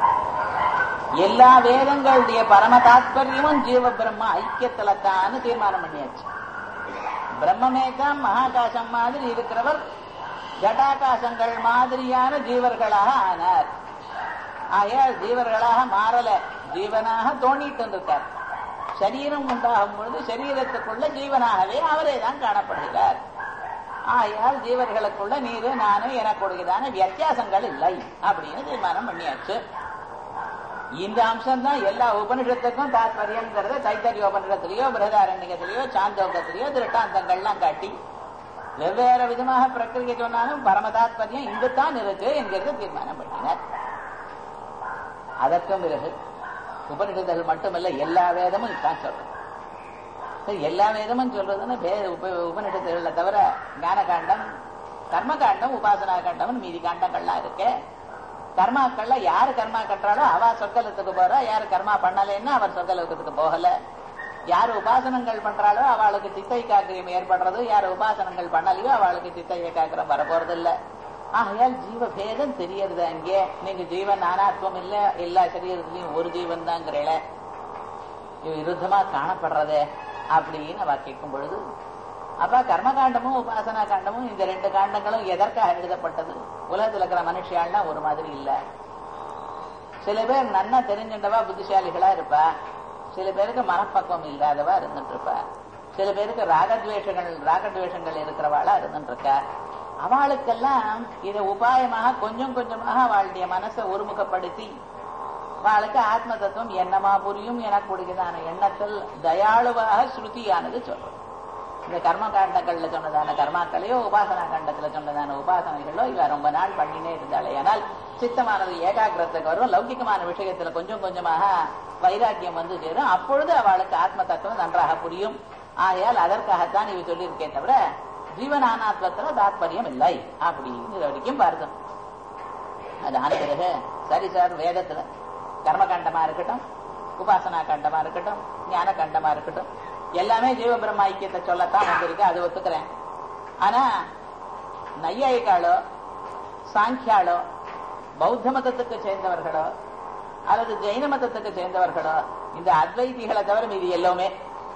எல்லா வேதங்களுடைய பரம தாத்பரியமும் ஜீவ பிரம்ம ஐக்கியத்துல தான் தீர்மானம் பண்ணியாச்சு பிரம்மமே தான் மகாகாசம் மாதிரி இருக்கிறவர் ஜடாகாசங்கள் மாதிரியான ஜீவர்களாக ஆனார் ஆகையால் ஜீவர்களாக மாறல ஜீவனாக தோண்டிட்டு இருக்கார் சரீரம் உண்டாகும் பொழுது சரீரத்துக்குள்ள ஜீவனாகவே அவரே தான் காணப்படுகிறார் ஆகையால் ஜீவர்களுக்குள்ள நீரு நானு எனக்குடையதான வித்தியாசங்கள் இல்லை அப்படின்னு தீர்மானம் பண்ணியாச்சு இந்த அம்சம் தான் எல்லா உபனிஷத்துக்கும் தாத்பரியம்ங்கிறத தைத்தரிய உபனிஷத்திலேயோ பிரதாரண்யத்திலேயோ சாந்தோகத்திலேயோ திருட்டாந்தங்கள்லாம் காட்டி வெவ்வேறு விதமாக பிரக்கிரியை சொன்னாலும் பரம தாத்பரியம் இங்குத்தான் இருக்கு என்கிறது தீர்மானம் பண்ணினார் அதற்கும் பிறகு உபனிஷத்துகள் மட்டுமல்ல எல்லா வேதமும் இதுதான் சொல்றது சரி, எல்லா வேதமும் சொல்றதுன்னு வே- உப- உபனிஷத்துகளை தவிர ஞான காண்டம் கர்ம காண்டம் உபாசனா காண்டம் மீதி காண்டங்கள்லாம் இருக்கு கர்மாக்கள்ல யாரு கர்மா கட்டுறாளோ அவ சொர்க்கலத்துக்கு போறா யாரு கர்மா பண்ணலைன்னா அவர் சொர்க்கலோகத்துக்கு போகல யார் உபாசனங்கள் பண்றாளோ அவளுக்கு சித்த ஏகாக்கிரம் ஏற்படுறது யார் உபாசனங்கள் பண்ணலையோ அவளுக்கு சித்த ஏகாக்கிரம் வரப்போறது இல்ல ஆகையால் ஜீவ பேதம் தெரியறது அங்கே நீங்க ஜீவன் நானாத்வம் இல்ல எல்லா சரீரத்திலையும் ஒரு ஜீவன் தாங்கிறீல இது விருத்தமா காணப்படுறதே அப்படின்னு அவ கேட்கும் பொழுது அப்ப கர்மகாண்டமும் உபாசனா காண்டமும் இந்த ரெண்டு காண்டங்களும் எதற்காக எழுதப்பட்டது உலகத்துல இருக்கிற மனுஷியாள்லாம் ஒரு மாதிரி இல்ல சில பேர் நன்னா தெரிஞ்சின்றவா புத்திசாலிகளா இருப்பா சில பேருக்கு மனப்பக்குவம் இல்லாதவா இருந்துட்டு இருப்பா சில பேருக்கு ராகத்வேஷங்கள் ராகத்வேஷங்கள் இருக்கிறவாளா இருந்துட்டு இருக்கா அவளுக்கெல்லாம் இதை உபாயமாக கொஞ்சம் கொஞ்சமாக அவளுடைய மனசை ஒருமுகப்படுத்தி அவளுக்கு ஆத்ம தத்துவம் என்னமா புரியும் எனக்கூடியதான எண்ணத்தில் தயாளுவாக ஸ்ருதியானது சொல்றது இந்த கர்ம காண்டங்கள்ல சொன்னதான கர்மாக்களையோ உபாசனா காண்டத்துல சொன்னதான உபாசனைகளோ இவ ரொம்ப நாள் பண்ணினே இருந்தாலே ஆனால் சித்தமானது ஏகாகிரத்துக்கு வரும் லௌகிகமான விஷயத்துல கொஞ்சம் கொஞ்சமாக வைராக்கியம் வந்து சேரும் அப்பொழுது அவளுக்கு ஆத்ம தத்துவம் நன்றாக புரியும் ஆகையால் அதற்காகத்தான் இவ சொல்லியிருக்கேன் தவிர ஜீவனானாத்வத்துல தாத்பரியம் இல்லை அப்படின்னு இது வரைக்கும் பாருங்க அது ஆன பிறகு சரி சார் வேதத்துல கர்மகாண்டமா இருக்கட்டும் உபாசனா கண்டமா இருக்கட்டும் ஞான கண்டமா இருக்கட்டும் எல்லாமே ஜீவபிரம்ம ஐக்கியத்தை சொல்லத்தான் வந்திருக்கு அது ஒத்துக்கிறேன் ஆனா நையாயிக்காளோ சாங்கியாளோ பௌத்த மதத்துக்கு சேர்ந்தவர்களோ அல்லது ஜெயின மதத்துக்கு சேர்ந்தவர்களோ இந்த அத்வைதிகளை தவிர மீதி எல்லாமே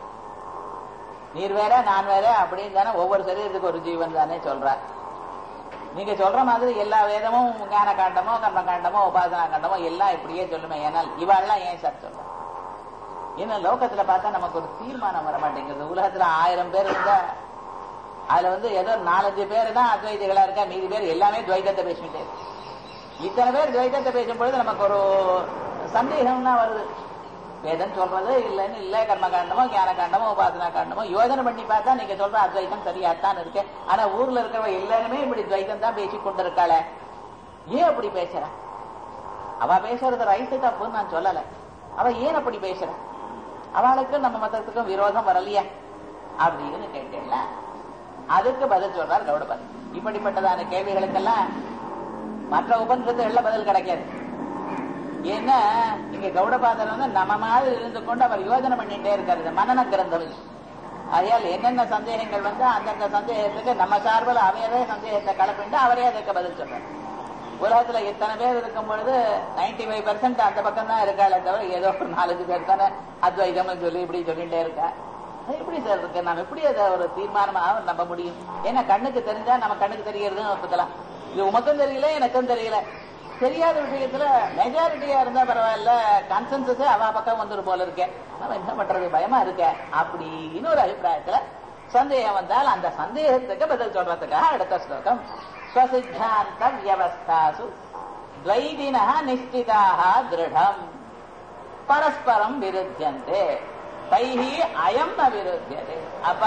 நீர் வேற நான் வேற அப்படின்னு தானே ஒவ்வொரு சரீரத்துக்கு ஒரு ஜீவன் தானே சொல்றார் நீங்க சொல்ற மாதிரி எல்லா வேதமும் ஞான காண்டமோ கர்ம காண்டமோ உபாசனா காண்டமோ எல்லாம் இப்படியே சொல்லுமே ஏனால் இவாள்லாம் ஏன் சார் சொல்ற இன்னும் லோகத்துல பார்த்தா நமக்கு ஒரு தீர்மானம் வர மாட்டேங்குது உலகத்துல ஆயிரம் பேர் இருந்தா அதுல வந்து ஏதோ நாலஞ்சு பேர் தான் அத்வைதிகளா இருக்கா மீதி பேர் எல்லாமே துவைதத்தை பேசிக்கிட்டே இருக்கு. இத்தனை பேர் துவைதத்தை பேசும்பொழுது நமக்கு ஒரு சந்தேகம்னா வருது வேதம் சொல்றது இல்லைன்னு இல்ல கர்ம காண்டமோ ஞான காண்டமோ உபாசனா காண்டமோ யோஜனை பண்ணி பார்த்தா நீங்க சொல்ற அத்வைதம் சரியாத்தான் இருக்கு ஆனா ஊர்ல இருக்கிறவ எல்லாருமே இப்படி துவைதம் தான் பேசி கொண்டிருக்காள ஏன் அப்படி பேசுற அவ பேசுறது ரைட்டு தப்புன்னு நான் சொல்லல அவ ஏன் அப்படி பேசுற அவளுக்கு நம்ம மதத்துக்கும் விரோதம் வரலையா அப்படின்னு கேட்டேன்ல அதுக்கு பதில் சொல்றார் கௌடபன் இப்படிப்பட்டதான கேள்விகளுக்கெல்லாம் மற்ற உபநிஷத்துகள்ல பதில் கிடைக்காது ஏன்னா இங்க கௌடபாதர் வந்து நம்ம மாதிரி இருந்து கொண்டு அவர் யோஜனை பண்ணிட்டே இருக்காரு மனன கிரந்தம் இது. ஆகையால் என்னென்ன சந்தேகங்கள் வந்து அந்தந்த சந்தேகத்துக்கு நம்ம சார்பில் அவையவே சந்தேகத்தை கலப்பிட்டு அவரே அதுக்கு பதில் சொல்றார் உலகத்துல எத்தனை பேர் இருக்கும் பொழுது நைன்டி ஃபைவ் பர்சன்ட் அந்த பக்கம் தான் இருக்காளே தவிர ஏதோ ஒரு நாலஞ்சு பேர் தானே அத்வைதம்னு சொல்லி இப்படி சொல்லிட்டே இருக்கா அது எப்படி சார் இருக்கு நம்ம எப்படி அதை ஒரு தீர்மானமாக நம்ப முடியும் ஏன்னா கண்ணுக்கு தெரிஞ்சா நம்ம கண்ணுக்கு தெரியறதுன்னு ஒப்புக்கலாம் இது உமக்கும் தெரியல எனக்கும் தெரியல தெரியாத விஷயத்துல மெஜாரிட்டியா இருந்தா பரவாயில்ல கன்சென்சஸே அவ பக்கம் வந்துரு போல இருக்கேன் நம்ம என்ன பண்றது பயமா இருக்க அப்படின்னு ஒரு அபிப்பிராயத்துல சந்தேகம் வந்தால் அந்த சந்தேகத்துக்கு பதில் சொல்றதுக்காக அடுத்த ஸ்லோகம் ஸ்வசித்தாந்த வியவஸ்தாசு துவைதினா நிஷ்டிதாக திருடம் பரஸ்பரம் விருத்தியந்தே தைஹி அயம் ந விருத்தியதே அப்ப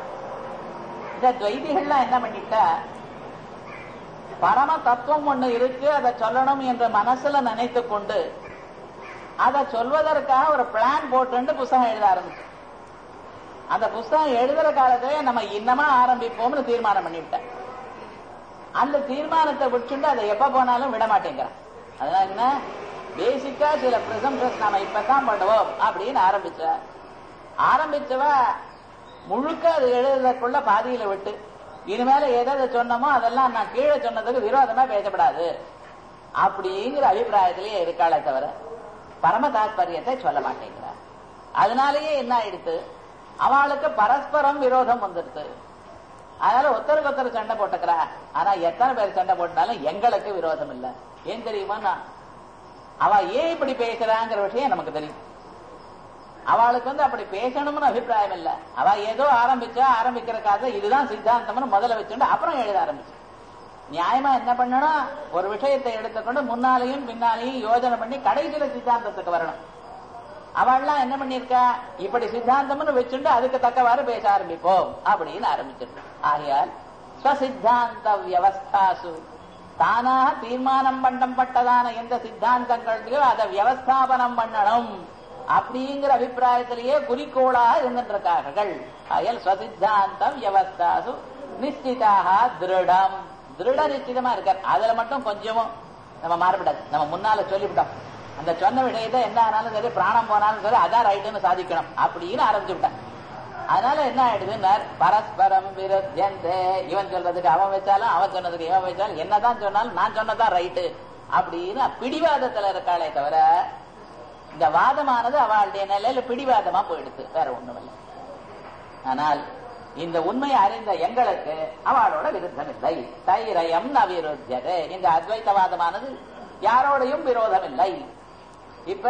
இந்த துவைதிகள்லாம் என்ன பண்ணிட்டா பரம தத்துவம் ஒண்ணு இருக்கு அதை சொல்லணும் என்று மனசுல நினைத்து கொண்டு அதை சொல்வதற்காக ஒரு பிளான் போட்டு புஸ்தகம் எழுத ஆரம்பிச்சு அந்த புஸ்தகம் எழுதுற காலத்திலே நம்ம இன்னமா ஆரம்பிப்போம்னு தீர்மானம் பண்ணிவிட்டேன் அந்த தீர்மானத்தை விட்டுண்டு அதை எப்ப போனாலும் விட மாட்டேங்கிறான் அதனால என்ன பேசிக்கா சில ப்ரிசம்ஷன்ஸ் நாம இப்பதான் பண்ணுவோம் அப்படின்னு ஆரம்பிச்ச ஆரம்பிச்சவ முழுக்க அது எழுதுறதுக்குள்ள பாதியில விட்டு இனிமேல எதை சொன்னமோ அதெல்லாம் நான் கீழே சொன்னதுக்கு விரோதமா பேசப்படாது அப்படிங்கிற அபிப்பிராயத்திலேயே இருக்காளே தவிர பரம தாத்பரியத்தை சொல்ல மாட்டேங்கிறார் அதனாலேயே என்ன ஆயிடுத்து அவளுக்கு பரஸ்பரம் விரோதம் வந்துடுது அதனால ஒருத்தருக்கு ஒருத்தர் சண்டை போட்டுக்கிறா ஆனா எத்தனை பேர் சண்டை போட்டாலும் எங்களுக்கு விரோதம் இல்ல ஏன் தெரியுமா நான் அவ ஏன் இப்படி பேசுறாங்கிற விஷயம் நமக்கு தெரியும் அவளுக்கு வந்து அப்படி பேசணும்னு அபிப்பிராயம் இல்ல அவ ஏதோ ஆரம்பிச்சா ஆரம்பிக்கிறக்காக இதுதான் சித்தாந்தம்னு முதல்ல வச்சுட்டு அப்புறம் எழுத ஆரம்பிச்சு நியாயமா என்ன பண்ணணும் ஒரு விஷயத்தை எடுத்துக்கொண்டு முன்னாலையும் பின்னாலையும் யோஜனை பண்ணி கடைசியில சித்தாந்தத்துக்கு வரணும் அவள்லாம் என்ன பண்ணிருக்கா இப்படி சித்தாந்தம்னு வச்சுட்டு அதுக்கு தக்கவாறு பேச ஆரம்பிப்போம் அப்படின்னு ஆரம்பிச்சிருக்கோம் ஆகையால் ஸ்வசித்தாந்த வியவஸ்தாசு தானாக தீர்மானம் பண்ணப்பட்டதான எந்த சித்தாந்தங்களையோ அதை வியவஸ்தாபனம் பண்ணணும் அப்படிங்கிற அபிப்பிராயத்திலேயே குறிக்கோளாக இருந்துட்டு இருக்கார்கள் அயல் ஸ்வசித்தாந்த வியவஸ்தாசு நிச்சிதாக திருடம் திருட நிச்சயமா இருக்கார் அதுல மட்டும் கொஞ்சமும் நம்ம மாறப்படாது நம்ம முன்னால சொல்லிவிட்டோம் அந்த சொன்ன விஷயத்தை என்ன ஆனாலும் சரி பிராணம் போனாலும் சரி அதான் ரைட்டுன்னு சாதிக்கணும் அப்படின்னு ஆரம்பிச்சு விட்டான் அதனால என்ன ஆயிடுதுன்னா பரஸ்பரம் விருத்தியந்தே இவன் சொல்றதுக்கு அவன் வச்சாலும் அவன் சொன்னதுக்கு இவன் வச்சாலும் என்னதான் சொன்னாலும் நான் சொன்னதான் ரைட்டு அப்படின்னு பிடிவாதத்துல இருக்காளே தவிர இந்த வாதமானது அவளுடைய நிலையில பிடிவாதமா போயிடுது வேற ஒண்ணுமில்லை ஆனால் இந்த உண்மை அறிந்த எங்களுக்கு அவளோட விருத்தம் இல்லை தைரயம் நவிருத்தியது இந்த அத்வைத்தவாதமானது யாரோடையும் விரோதம் இல்லை இப்ப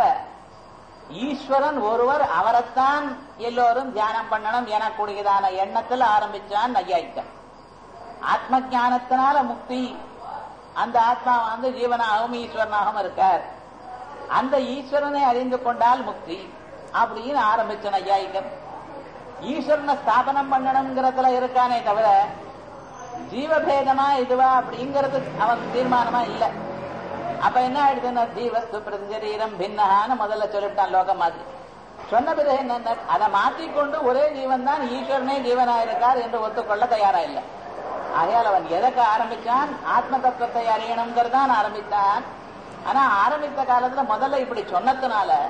ஈஸ்வரன் ஒருவர் அவரைத்தான் எல்லோரும் தியானம் பண்ணணும் எனக்கூடியதான எண்ணத்தில் ஆரம்பிச்சான் நையாய்க்கன் ஆத்ம ஞானத்தினால முக்தி அந்த ஆத்மா வந்து ஜீவனாகவும் ஈஸ்வரனாகவும் இருக்கார் அந்த ஈஸ்வரனை அறிந்து கொண்டால் முக்தி அப்படின்னு ஆரம்பிச்ச நையாயிக்கம் ஈஸ்வரனை ஸ்தாபனம் பண்ணணுங்கிறதுல இருக்கானே தவிர ஜீவபேதமா இதுவா அப்படிங்கிறது அவன் தீர்மானமா இல்லை அப்ப என்ன ஆயிடுதுன்னா ஜீவஸ்து பிரஞ்சரீரம் பின்னஹான்னு முதல்ல சொல்லிவிட்டான் லோகம் மாதிரி சொன்ன பிறகு என்ன அதை மாற்றிக்கொண்டு ஒரே ஜீவன் தான் ஈஸ்வரனே ஜீவனாயிருக்கார் என்று ஒத்துக்கொள்ள தயாரா இல்லை ஆகையால் அவன் எதற்கு ஆரம்பிச்சான் ஆத்ம தத்துவத்தை அறியணுங்கிறதான் ஆரம்பித்தான் ஆனா ஆரம்பித்த காலத்துல முதல்ல இப்படி சொன்னதுனால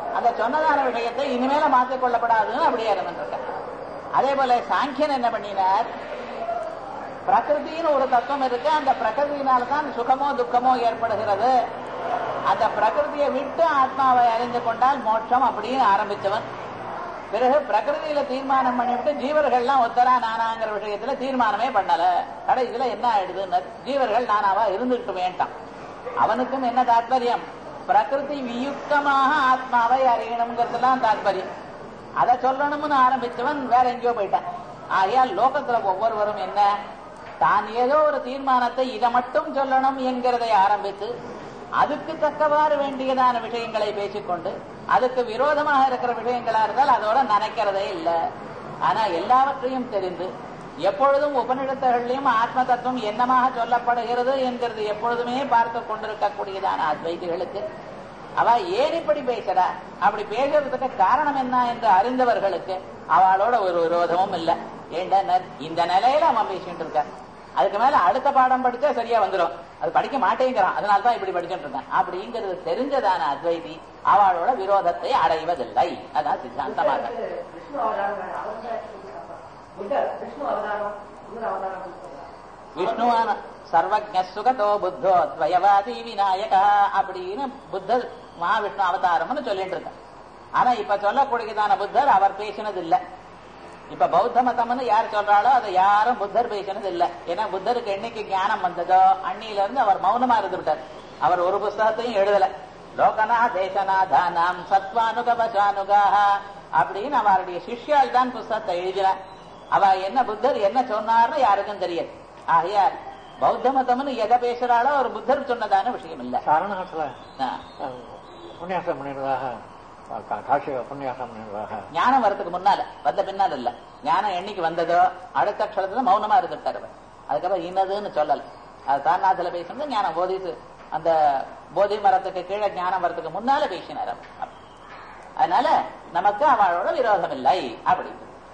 அந்த சொன்னதான விஷயத்தை இனிமேல மாற்றிக் கொள்ளப்படாதுன்னு அப்படியே இருந்திருக்க அதே போல சாங்கியன் என்ன பண்ணினார் பிரகிருதின்னு ஒரு தத்துவம் இருக்கு அந்த பிரகிருதியினால தான் சுகமோ துக்கமோ ஏற்படுகிறது அந்த பிரகிருதியை விட்டு ஆத்மாவை அறிந்து கொண்டால் மோட்சம் அப்படின்னு ஆரம்பிச்சவன் பிறகு பிரகிருதியில தீர்மானம் பண்ணிவிட்டு ஜீவர்கள்லாம் ஒத்தரா நானாங்கிற விஷயத்துல தீர்மானமே பண்ணல கடைசியில என்ன ஆயிடுதுன்னு ஜீவர்கள் நானாவா இருந்துட்டு வேண்டாம் அவனுக்கும் என்ன தாற்பயம் பிரகிருதி வியுக்தமாக ஆத்மாவை அறியணுங்கிறதுலாம் தாற்பயம் அதை சொல்லணும்னு ஆரம்பிச்சவன் வேற எங்கேயோ போயிட்டான் ஆகையால் லோகத்துல ஒவ்வொருவரும் என்ன தான் ஏதோ ஒரு தீர்மானத்தை இதை மட்டும் சொல்லணும் என்கிறதை ஆரம்பித்து அதுக்கு தக்கவாறு வேண்டியதான விஷயங்களை பேசிக்கொண்டு அதுக்கு விரோதமாக இருக்கிற விஷயங்களா இருந்தால் அதோட நினைக்கிறதே இல்லை ஆனா எல்லாவற்றையும் தெரிந்து எப்பொழுதும் உபநிடத்தகள்லையும் ஆத்ம தத்துவம் என்னமாக சொல்லப்படுகிறது என்கிறது எப்பொழுதுமே பார்த்து கொண்டிருக்கக்கூடியதான அத்வைதிகளுக்கு அவ ஏன் இப்படி பேசுறா அப்படி பேசுறதுக்கு காரணம் என்ன என்று அறிந்தவர்களுக்கு அவளோட ஒரு விரோதமும் இல்லை ஏண்டா இந்த நிலையில அவன் பேசிட்டு இருக்க அதுக்கு மேல அடுத்த பாடம் படிச்சா சரியா வந்துடும் அது படிக்க மாட்டேங்கிறான் அதனால தான் இப்படி படிச்சுட்டு இருக்கான் அப்படிங்கிறது தெரிஞ்சதான அத்வைதி அவளோட விரோதத்தை அடைவதில்லை அதான் சித்தாந்தமாக விஷ்ணு அவதாரம் அவதாரம் புத்தர் விஷ்ணு அவதாரம் இன்னொரு அவதாரம் விஷ்ணுவான சர்வஜ சுகதோ புத்தோ துவயவாதி விநாயகா அப்படின்னு புத்தர் மகாவிஷ்ணு அவதாரம்னு சொல்லிட்டு இருக்க ஆனா இப்ப சொல்லக்கூடியதான புத்தர் அவர் பேசினது இல்ல இப்ப பௌத்த மதம்னு யார் சொல்றாளோ அதை யாரும் புத்தர் பேசினது இல்ல ஏன்னா புத்தருக்கு என்னைக்கு ஞானம் வந்ததோ அன்னியில இருந்து அவர் மௌனமா இருந்து விட்டார் அவர் ஒரு புஸ்தகத்தையும் எழுதல லோகனா தேசநாதானாம் சத்வானுகவசானுகாக அப்படின்னு அவருடைய சிஷ்யால் தான் புஸ்தகத்தை எழுதினார் அவ என்ன புத்தர் என்ன சொன்னார்னு யாருக்கும் தெரியாது ஆகையால் பௌத்த மதம்னு எதை பேசுறாளோ ஒரு புத்தர் சொன்னதான விஷயம் இல்ல சாரணகத்துல ஆ. அஹ், உபன்யாசம் பண்ணிடுறதாக கா- காட்சி உபன்யாசம் பண்ணிடுறதாக ஞானம் வரதுக்கு முன்னால வந்த பின்னால் இல்ல ஞானம் என்னைக்கு வந்ததோ அடுத்த அக்ஷரத்துல மௌனமா இருந்துட்டாரு அவர். அதுக்கப்புறம் இன்னதுன்னு சொல்லல அது தாரணாத்துல பேசுனது ஞானம் போதித்து அந்த போதி மரத்துக்கு கீழே ஞானம் வரதுக்கு முன்னால பேசினார் அவர். அதனால நமக்கு அவளோட விரோதம் இல்லை அப்படி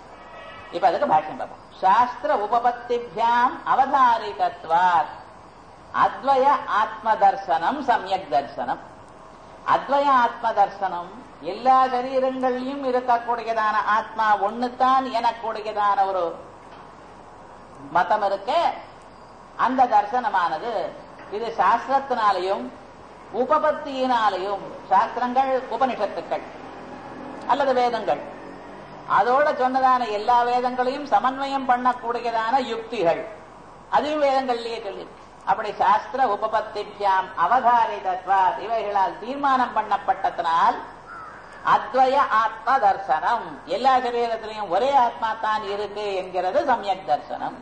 இப்ப அதுக்கு பாஷ்யம் பார்ப்போம் சாஸ்திர உபபத்திபியாம் அவதாரிகத்வாத் அத்வய ஆத்ம தர்சனம் சமயக் தர்சனம் அத்வய ஆத்ம தர்சனம் எல்லா சரீரங்கள்லயும் இருக்கக்கூடியதான ஆத்மா ஒண்ணுதான் எனக்கூடியதான ஒரு மதம் இருக்கு அந்த தர்சனமானது இது சாஸ்திரத்தினாலையும் உபபத்தியினாலையும் சாஸ்திரங்கள் உபனிஷத்துக்கள் அல்லது வேதங்கள் அதோட சொன்னதான எல்லா வேதங்களையும் சமன்வயம் பண்ணக்கூடியதான யுக்திகள் அதையும் வேதங்கள்லயே சொல்லி அப்படி சாஸ்திர உபபத்திபியாம் அவதாரிதத்வா இவைகளால் தீர்மானம் பண்ணப்பட்டதனால் அத்வய ஆத்ம தர்சனம் எல்லா சரீரத்திலையும் ஒரே ஆத்மா தான் இருக்கு என்கிறது சமயக் தர்சனம்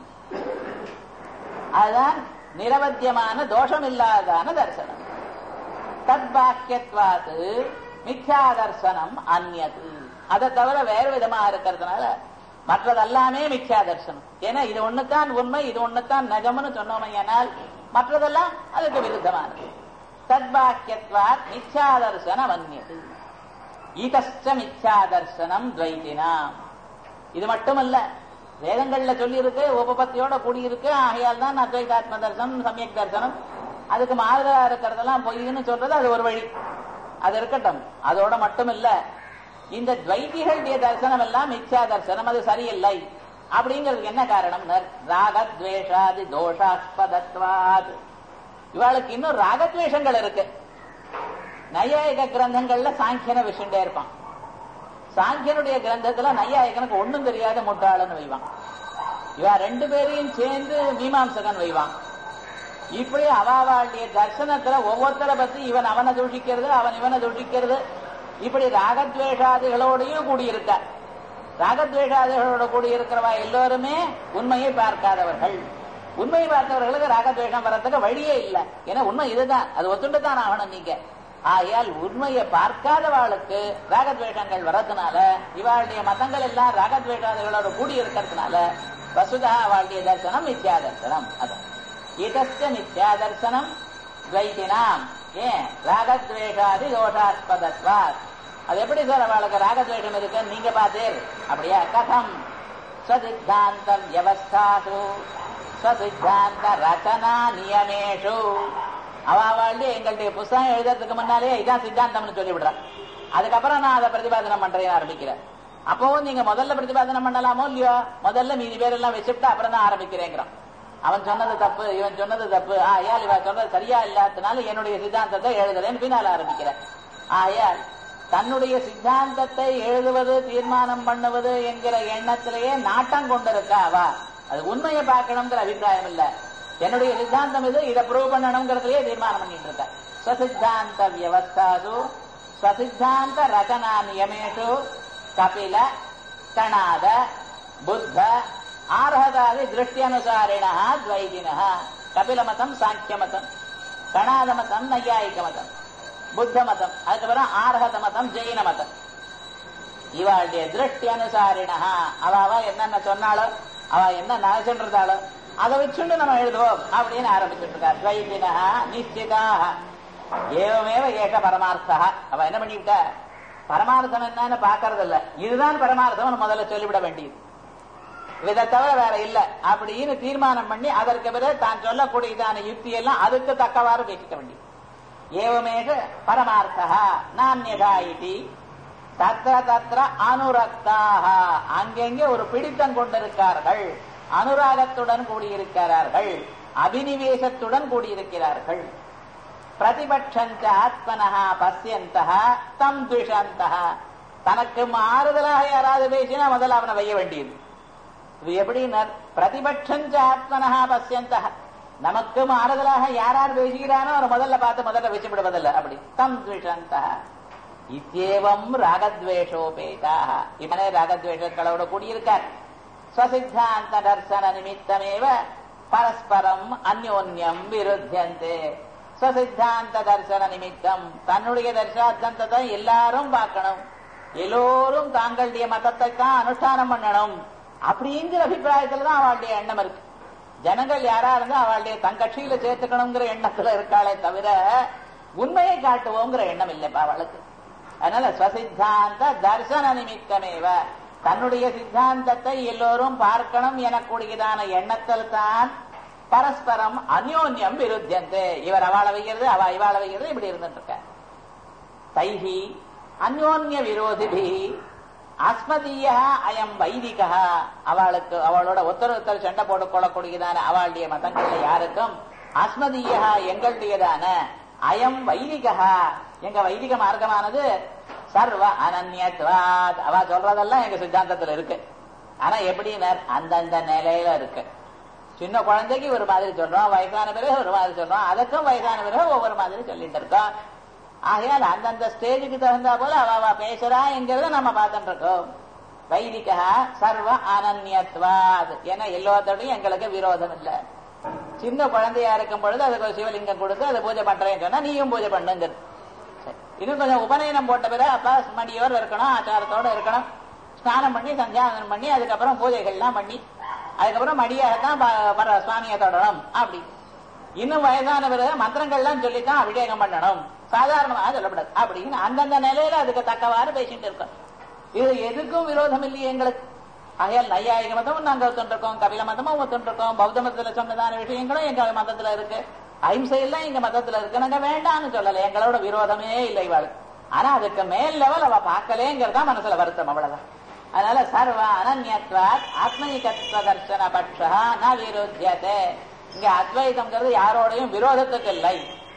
அதுதான் நிரவத்தியமான தோஷம் இல்லாதான தர்சனம் தத்பாக்கியத்வாது மித்யா தர்சனம் அந்நது அதை தவிர வேறு விதமா இருக்கிறதுனால மற்றதெல்லாமே மித்யா தர்சனம் ஏன்னா இது ஒண்ணுதான் உண்மை இது ஒண்ணுதான் நஜம்னு சொன்னோமையானால் மற்றதெல்லாம் அதுக்கு விருத்தமானது தத்பாக்கியத்வாத் மித்யா தர்சனம் அந்நது ஈதஸ்ட மித்யா தர்சனம் துவைத்தினாம் இது மட்டுமல்ல வேதங்கள்ல சொல்லி இருக்கு உபபத்தியோட கூடியிருக்கு ஆகையால் தான் அத்வைதாத்ம தர்சனம் சமயக் தர்சனம் அதுக்கு மாறுதலா இருக்கிறதெல்லாம் பொய்ன்னு சொல்றது அது ஒரு வழி அது இருக்கட்டும் அதோட மட்டும் இல்ல இந்த துவைதிகளுடைய தரிசனம் எல்லாம் மித்யா தரிசனம் அது சரியில்லை அப்படிங்கிறதுக்கு என்ன காரணம் ராகத்வேஷாதி தோஷாஸ்பதத்வாத் இவாளுக்கு இன்னும் ராகத்வேஷங்கள் இருக்கு நையாயிக கிரந்தங்கள்ல சாங்கியனை விஷண்டே இருப்பான் சாங்கியனுடைய கிரந்தத்துல நையாயிகனுக்கு ஒண்ணும் தெரியாத முட்டாளன்னு வைவான் இவன் ரெண்டு பேரையும் சேர்ந்து மீமாம்சகன் வைவான் இப்படி அவாவாளுடைய தர்சனத்துல ஒவ்வொருத்தரை பத்தி இவன் அவனை தூஷிக்கிறது அவன் இவனை தூஷிக்கிறது இப்படி ராகத்வேஷாதிகளோடையும் கூடியிருக்கார் ராகத்வேஷாதிகளோட கூடியிருக்கிறவா எல்லோருமே உண்மையை பார்க்காதவர்கள் உண்மையை பார்த்தவர்களுக்கு ராகத்வேஷம் வர்றதுக்கு வழியே இல்லை ஏன்னா உண்மை இதுதான் அது ஒத்துண்டு தான் ஆகணும் நீங்க ஆகையால் உண்மையை பார்க்காதவாளுக்கு ராகத்வேஷங்கள் வர்றதுனால இவாளுடைய மதங்கள் எல்லாம் ராகத்வேஷாதிகளோட கூடி இருக்கிறதுனால வசுதா அவளுடைய தரிசனம் மித்யா தரிசனம் அதான் இதஸ்ய மித்யா தர்சனம் துவைத்தினாம் ஏன் ராகத்வேஷாதி தோஷாஸ்பதத்வாத் அது எப்படி சார் அவளுக்கு ராகத்வேஷம் இருக்கு நீங்க பார்த்தீர் அப்படியா கதம் சதித்தாந்த வியவஸ்தாசு சதித்தாந்த ரச்சனா நியமேஷு அவ அவளுடைய எங்களுடைய புஸ்தகம் எழுதுறதுக்கு முன்னாலே இதான் சித்தாந்தம்னு சொல்லி விடுறான் அதுக்கப்புறம் நான் அதை பிரதிபாதனம் பண்றேன் ஆரம்பிக்கிறேன் அப்பவும் நீங்க முதல்ல பிரதிபாதனம் பண்ணலாமோ இல்லையோ முதல்ல மீதி பேரெல்லாம் வச்சுட்டு அப்புறம் தான் ஆரம்பிக்கிறேங்கிறான் அவன் சொன்னது தப்பு இவன் சொன்னது தப்பு ஆயால் இவன் சொன்னது சரியா இல்லாதனால என்னுடைய சித்தாந்தத்தை எழுதுறேன்னு பின்னால ஆரம்பிக்கிறேன் ஆயால் தன்னுடைய சித்தாந்தத்தை எழுதுவது தீர்மானம் பண்ணுவது என்கிற எண்ணத்திலேயே நாட்டம் கொண்டிருக்கா அவா அது உண்மையை பார்க்கணுங்கிற அபிப்பிராயம் இல்ல என்னுடைய சித்தாந்தம் இது இதை ப்ரூவ் பண்ணணுங்கிறதுலயே தீர்மானம் பண்ணிட்டு இருக்க ஸ்வசித்தாந்த வியவஸ்தாசு ஸ்வசித்தாந்த ரச்சனா நியமேஷு கபில கணாத புத்த ஆர்ஹதாதி திருஷ்டியனுசாரிண துவைதின கபில மதம் சாங்கிய மதம் கணாத மதம் நையாயிக மதம் புத்த மதம் அதுக்கப்புறம் ஆர்ஹத மதம் ஜெயின மதம் இவாளுடைய திருஷ்டி அனுசாரிணா அவ அவ என்னென்ன சொன்னாலோ அவ என்ன நினைச்சுன்றாளோ அதை வச்சுண்டு நம்ம எழுதுவோம் அப்படின்னு ஆரம்பிச்சுட்டு இருக்கா துவைதினா நிச்சிதாக ஏவமேவ ஏக பரமார்த்தா அவ என்ன பண்ணிவிட்டா பரமார்த்தம் என்னன்னு பாக்குறது இல்ல இதுதான் பரமார்த்தம் முதல்ல சொல்லிவிட வேண்டியது இதை தவிர வேற இல்ல அப்படின்னு தீர்மானம் பண்ணி அதற்கு பிறகு தான் சொல்லக்கூடியதான யுக்தி எல்லாம் அதுக்கு தக்கவாறு பேசிக்க வேண்டியது ஏவமேக பரமார்த்தா நானியதா இது தத்திர தத்திர அனுரக்தாக அங்கெங்கே ஒரு பிடித்தம் கொண்டிருக்கார்கள் அனுராகத்துடன் கூடியிருக்கிறார்கள் அபினிவேசத்துடன் கூடியிருக்கிறார்கள் பிரதிபட்சந்த ஆத்மனஹா பசியந்தா தம் துஷந்தா தனக்கு மாறுதலாக யாராவது பேசினா முதல்ல அவனை வைய வேண்டியது இது எப்படின்னா பிரதிபட்சஞ்ச ஆத்மனஹா பசியந்தா நமக்கு மாறுதலாக யார் யார் பேசுகிறானோ அவரை முதல்ல பார்த்து முதல்ல வச்சு விடுவதில்லை அப்படி தம் துஷந்தா இத்தேவம் ராகத்வேஷோபேதாக இவனே ராகத்வேஷங்களோட கூடியிருக்கார் ஸ்வசித்தாந்த தர்சன நிமித்தமேவ பரஸ்பரம் அந்யோன்யம் விருத்தியந்தே ஸ்வசித்தாந்த தர்சன நிமித்தம் தன்னுடைய தர்சாத்தந்தத்தை எல்லாரும் பார்க்கணும் எல்லோரும் தாங்களுடைய மதத்தை தான் அனுஷ்டானம் பண்ணணும் அப்படிங்கிற அபிப்பிராயத்துல தான் அவளுடைய எண்ணம் இருக்கு ஜனங்கள் யாரா இருந்தா அவளுடைய தன் கட்சியில சேர்த்துக்கணுங்கிற எண்ணத்துல இருக்காளே தவிர உண்மையை காட்டுவோங்கிற எண்ணம் இல்லைப்பா அவளுக்கு அதனால ஸ்வசித்தாந்த தர்சன நிமித்தமேவ தன்னுடைய சித்தாந்தத்தை எல்லோரும் பார்க்கணும் எனக்கூடியதான எண்ணத்தில் தான் பரஸ்பரம் அந்யோன்யம் விருத்தியந்தே இவர் அவளை வைக்கிறது அவ இவாள வைக்கிறது இப்படி இருந்துட்டு இருக்க தைஹி அந்யோன்ய விரோதிபி அஸ்மதீய அயம் வைதிகா அவளுக்கு அவளோட ஒருத்தர் ஒருத்தர் சண்டை போட்டுக் கொள்ளக்கூடியதான அவளுடைய மதங்கள்ல யாருக்கும் அஸ்மதீய எங்களுடையதான அயம் வைதிகா எங்க வைதிக மார்க்கமானது சர்வ அனன்யத்வாத் அவ சொல்றதெல்லாம் எங்க சித்தாந்தத்துல இருக்கு ஆனா எப்படின்னா அந்தந்த நிலையில இருக்கு சின்ன குழந்தைக்கு ஒரு மாதிரி சொல்றோம் வயசான பிறகு ஒரு மாதிரி சொல்றோம் அதுக்கும் வயசான பிறகு ஒவ்வொரு மாதிரி சொல்லிட்டு இருக்கோம் ஆகையால் அந்தந்த ஸ்டேஜுக்கு தகுந்தா போல அவ அவ பேசுறாங்கிறத நம்ம பார்த்துட்டு இருக்கோம் வைதிகா சர்வ அனன்யத்வாத் ஏன்னா எல்லாத்தோடையும் எங்களுக்கு விரோதம் இல்லை சின்ன குழந்தையா இருக்கும் பொழுது அதுக்கு ஒரு சிவலிங்கம் கொடுத்து அதை பூஜை பண்றேன்னு சொன்னா நீயும் பூஜை பண்ணுங்கிறது சரி. இன்னும் கொஞ்சம் உபநயனம் போட்ட பிறகு அப்பா மடியோர் இருக்கணும் ஆச்சாரத்தோட இருக்கணும் ஸ்நானம் பண்ணி சந்தியாவனம் பண்ணி அதுக்கப்புறம் பூஜைகள்லாம் பண்ணி அதுக்கப்புறம் மடியாகத்தான் ப- பர சுவாமியை தொடரும் அப்படி இன்னும் வயதான பிறகு மந்திரங்கள்லாம் சொல்லித்தான் அபிஷேகம் பண்ணணும் சாதாரணமாக சொல்லப்படாது அப்படின்னு அந்தந்த நிலையில அதுக்கு தக்கவாறு பேசிட்டு இருக்கோம் இது எதுக்கும் விரோதம் இல்லையே எங்களுக்கு ஆகையால் நையாயிக மதமும் நாங்க ஒத்துருக்கோம் கபில மதமும் ஒத்துருக்கோம் பௌத்த மதத்துல சொன்னதான விஷயங்களும் எங்க மதத்துல இருக்கு அஹிம்சை எல்லாம் எங்க மதத்துல இருக்கு நாங்க வேண்டாம்னு சொல்லல எங்களோட விரோதமே இல்லை இவாளுக்கு ஆனா அதுக்கு மேல் லெவல் அவ பார்க்கலேங்கிறதா மனசுல வருத்தம் அவ்வளவுதான் அதனால சர்வ அனன்யத்வாத் ஆத்மனிகத்வ தர்சன பட்சா ந விருத்தியதே இங்க அத்வைதம்ங்கிறது யாரோடையும் விரோதத்துக்கு இல்லை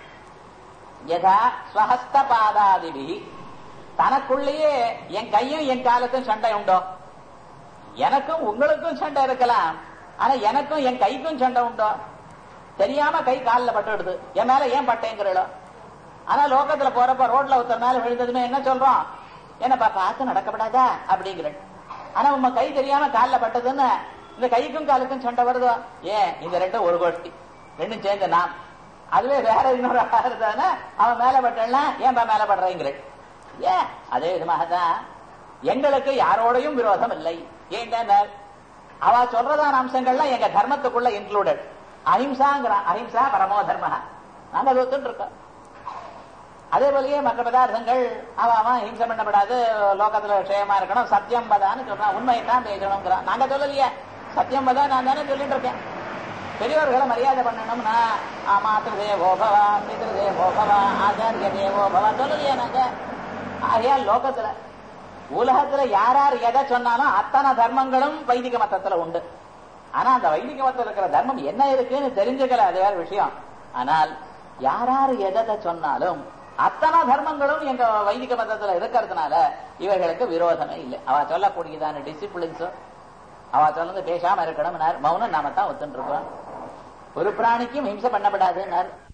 யதா ஸ்வஹஸ்த பாதாதிபி தனக்குள்ளேயே என் கையும் என் காலுக்கும் சண்டை உண்டோ எனக்கும் உங்களுக்கும் சண்டை இருக்கலாம் ஆனா எனக்கும் என் கைக்கும் சண்டை உண்டோ தெரியாம கை காலில் பட்டுடுது என் மேல ஏன் பட்டேங்கிறோ ஆனா லோகத்துல போறப்ப ரோட்ல ஒருத்தர் மேல விழுந்ததுமே என்ன சொல்றோம் என்னப்பா பார்த்து நடக்கப்படாதா அப்படிங்கிற ஆனா உங்க கை தெரியாம காலில் பட்டதுன்னு இந்த கைக்கும் காலுக்கும் சண்டை வருதோ ஏன் இந்த ரெண்டும் ஒரு கோஷ்டி ரெண்டும் சேர்ந்து நான் அதுவே வேற இன்னொரு ஆளா இருந்தானா அவன் மேல பட்டலாம் ஏன்பா மேல படுறேங்கிற ஏன் அதே விதமாக தான் எங்களுக்கு யாரோடையும் விரோதம் இல்லை ஏன்டா அவ சொல்றதான அம்சங்கள்லாம் எங்க தர்மத்துக்குள்ள இன்க்ளூடட் அஹிம்சாங்கிறான் அஹிம்சா பரமோ தர்ம நாங்க அதை ஒத்துட்டு இருக்கோம் அதே போலயே மற்ற பதார்த்தங்கள் அவ அவன் ஹிம்சை பண்ணப்படாது லோகத்துல க்ஷேமா இருக்கணும் சத்தியம் பதான்னு சொல்றான் உண்மையை தான் பேசணுங்கிறான் நாங்க சொல்லலையே சத்தியம் பதா நான் தானே சொல்லிட்டு இருக்கேன் பெரியவர்களை மரியாதை பண்ணணும்னா மாத்திரு தேவோ பவா பிதிரு தேவோ பவா ஆச்சாரிய தேவோ பவா சொல்லலையே நாங்க ஆகையால் லோகத்துல உலகத்துல யார் யார் எதை சொன்னாலும் அத்தனை தர்மங்களும் வைதிக மதத்துல உண்டு ஆனா அந்த வைதிக மதத்துல இருக்கிற தர்மம் என்ன இருக்குன்னு தெரிஞ்சுக்கல அது வேற விஷயம் ஆனால் யார் யார் எதை சொன்னாலும் அத்தனை தர்மங்களும் எங்க வைதிக மதத்துல இருக்கிறதுனால இவைகளுக்கு விரோதமே இல்லை அவ சொல்லக்கூடியதான டிசிப்ளின்ஸோ அவ சொல்றது பேசாம இருக்கணும் மௌனம் நாம தான் ஒத்துட்டு இருக்கோம் ஒரு பிராணிக்கும் ஹிம்சை பண்ணப்படாதுன்னார்